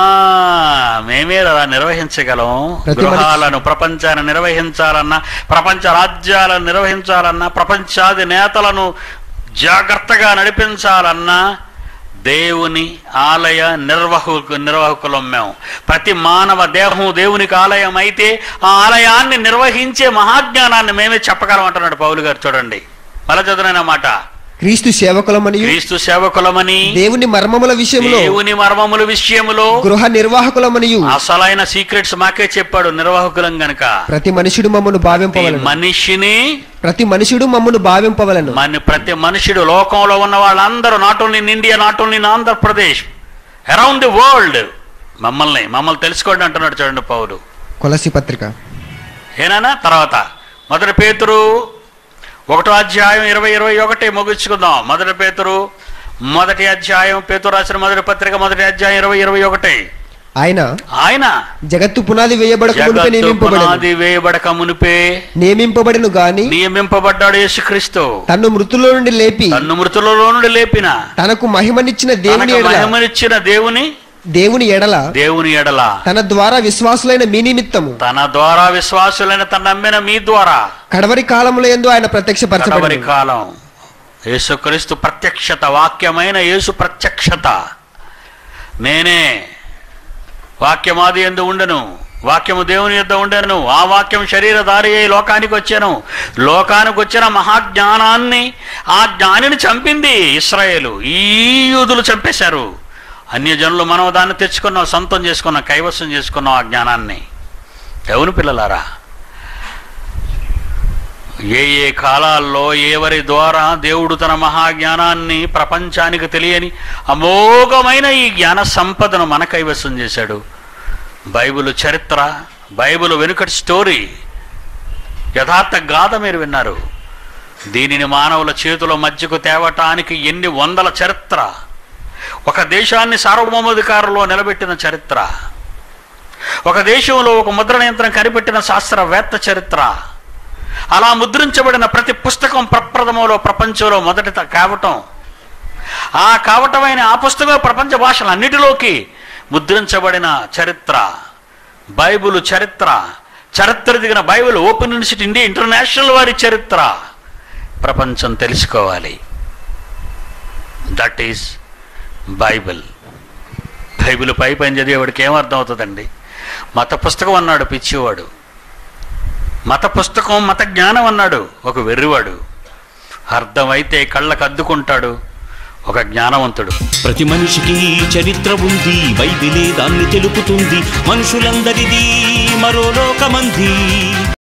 మేమే అలా నిర్వహించగలం ప్రతి మనిషి- గృహాలను ప్రపంచాన్ని నిర్వహించాలన్నా ప్రపంచ రాజ్యాలను నిర్వహించాలన్నా ప్రపంచాది నేతలను జాగ్రత్తగా నడిపించాలన్నా దేవుని ఆలయ నిర్వాహకు నిర్వాహకులం మేము ప్రతి మానవ దేహం దేవునికి ఆలయం అయితే ఆ ఆలయాన్ని నిర్వహించే మహాజ్ఞానాన్ని మేమే చెప్పగలం అంటున్నాడు పౌలు గారు చూడండి మళ్ళా చదువునైన మాట క్రీస్తు సేవకులమనియు క్రీస్తు సేవకులమని దేవుని మర్మముల విషయములో దేవుని మర్మముల విషయములో గృహ నిర్వాహకులమనియు అసలైన సీక్రెట్స్ మాకే చెప్పాడు నిర్వాహకులం గనక ప్రతి మనుషుడు మమ్మను ఈ భావింపవలను మనిషిని ప్రతి మనుషుడు మమ్మను భావింపవలను మన ప్రతి మనుషుడు లోకంలో ఉన్న వాళ్ళందరూ not only in India not only in Andhra Pradesh around the world మమ్మల్ని మమ్మల్ని తెలుసుకోండి అంటున్నాడు చూడండి పౌలు కొలసి పత్రిక ఏనానా తర్వాత మొదటి పేతురు ఒకటో అధ్యాయం ఇరవై ఇరవై ఒకటి ముగించుకుందాం మొదటి పేతురు మొదటి అధ్యాయం పేతురు రాసిన మొదటి పత్రిక మొదటి అధ్యాయం ఇరవై ఇరవై ఒకటి ఆయన ఆయన జగత్తు పునాది వేయబడక మునిపే జగత్తు నియమింపబడను పునాది వేయబడక మునిపే నియమింపబడిను గాని నియమింపబడ్డాడు యేసుక్రీస్తు తన్ను మృతుల్లో నుండి లేపి తన్ను మృతులలో నుండి లేపిన తనకు మహిమనిచ్చిన దేవుని తనకు ఎడల మహిమనిచ్చిన దేవుని దేవుని ఎడల దేవుని ఎడల తన ద్వారా విశ్వాసులైన మీ నిమిత్తము తన ద్వారా విశ్వాసులైన తన నమ్మిన మీ ద్వారా కడవరి కాలములో ఎందు ఆయన ప్రత్యక్షపరచబడి కడవరి కాలం యేసుక్రీస్తు ప్రత్యక్షత వాక్యమైన యేసు ప్రత్యక్షత నేనే వాక్యమాది ఎందు ఉండను వాక్యము దేవుని యొద్ద ఉండను ఆ వాక్యం శరీరధారి అయి లోకానికి వచ్చాను లోకానికి వచ్చిన మహాజ్ఞానాన్ని ఆ జ్ఞానిని చంపింది ఇస్రాయేలు ఈ యూదులు చంపేశారు అన్యజనులు మనం దాన్ని తెచ్చుకున్నాం సొంతం చేసుకున్నాం కైవసం చేసుకున్నాం ఆ జ్ఞానాన్ని దేవుని పిల్లలారా ఏ ఏ కాలాల్లో ఎవరి ద్వారా దేవుడు తన మహాజ్ఞానాన్ని ప్రపంచానికి తెలియని అమోఘమైన ఈ జ్ఞాన సంపదను మన కైవసం చేశాడు బైబిల్ చరిత్ర బైబిల్ వెనుకటి స్టోరీ యథార్థ గాథ మీరు విన్నారు దీనిని మానవుల చేతుల మధ్యకు తేవటానికి ఎన్ని వందల చరిత్ర ఒక దేశాన్ని సార్వభౌమాధికారంలో నిలబెట్టిన చరిత్ర ఒక దేశంలో ఒక ముద్రణ యంత్రం కనిపెట్టిన శాస్త్రవేత్త చరిత్ర అలా ముద్రించబడిన ప్రతి పుస్తకం ప్రప్రథమంలో ప్రపంచంలో మొదట కావటం ఆ కావటమైన ఆ పుస్తకం ప్రపంచ భాషలన్నిటిలోకి ముద్రించబడిన చరిత్ర బైబిల్ చరిత్ర చరిత్ర దిగిన Bible open university India international వారి చరిత్ర ప్రపంచం తెలుసుకోవాలి దట్ ఈస్ బైబిల్ బైబిల్ పై పైన చదివేవాడికి ఏమర్థం అవుతుందండి మత పుస్తకం అన్నాడు పిచ్చివాడు మత పుస్తకం మత జ్ఞానం అన్నాడు ఒక వెర్రివాడు అర్థమైతే కళ్ళకు అద్దుకుంటాడు ఒక జ్ఞానవంతుడు ప్రతి మనిషికి చరిత్ర ఉంది బైబిలే దాన్ని తెలుపుతుంది మనుషులందరిది మరో లోకమంది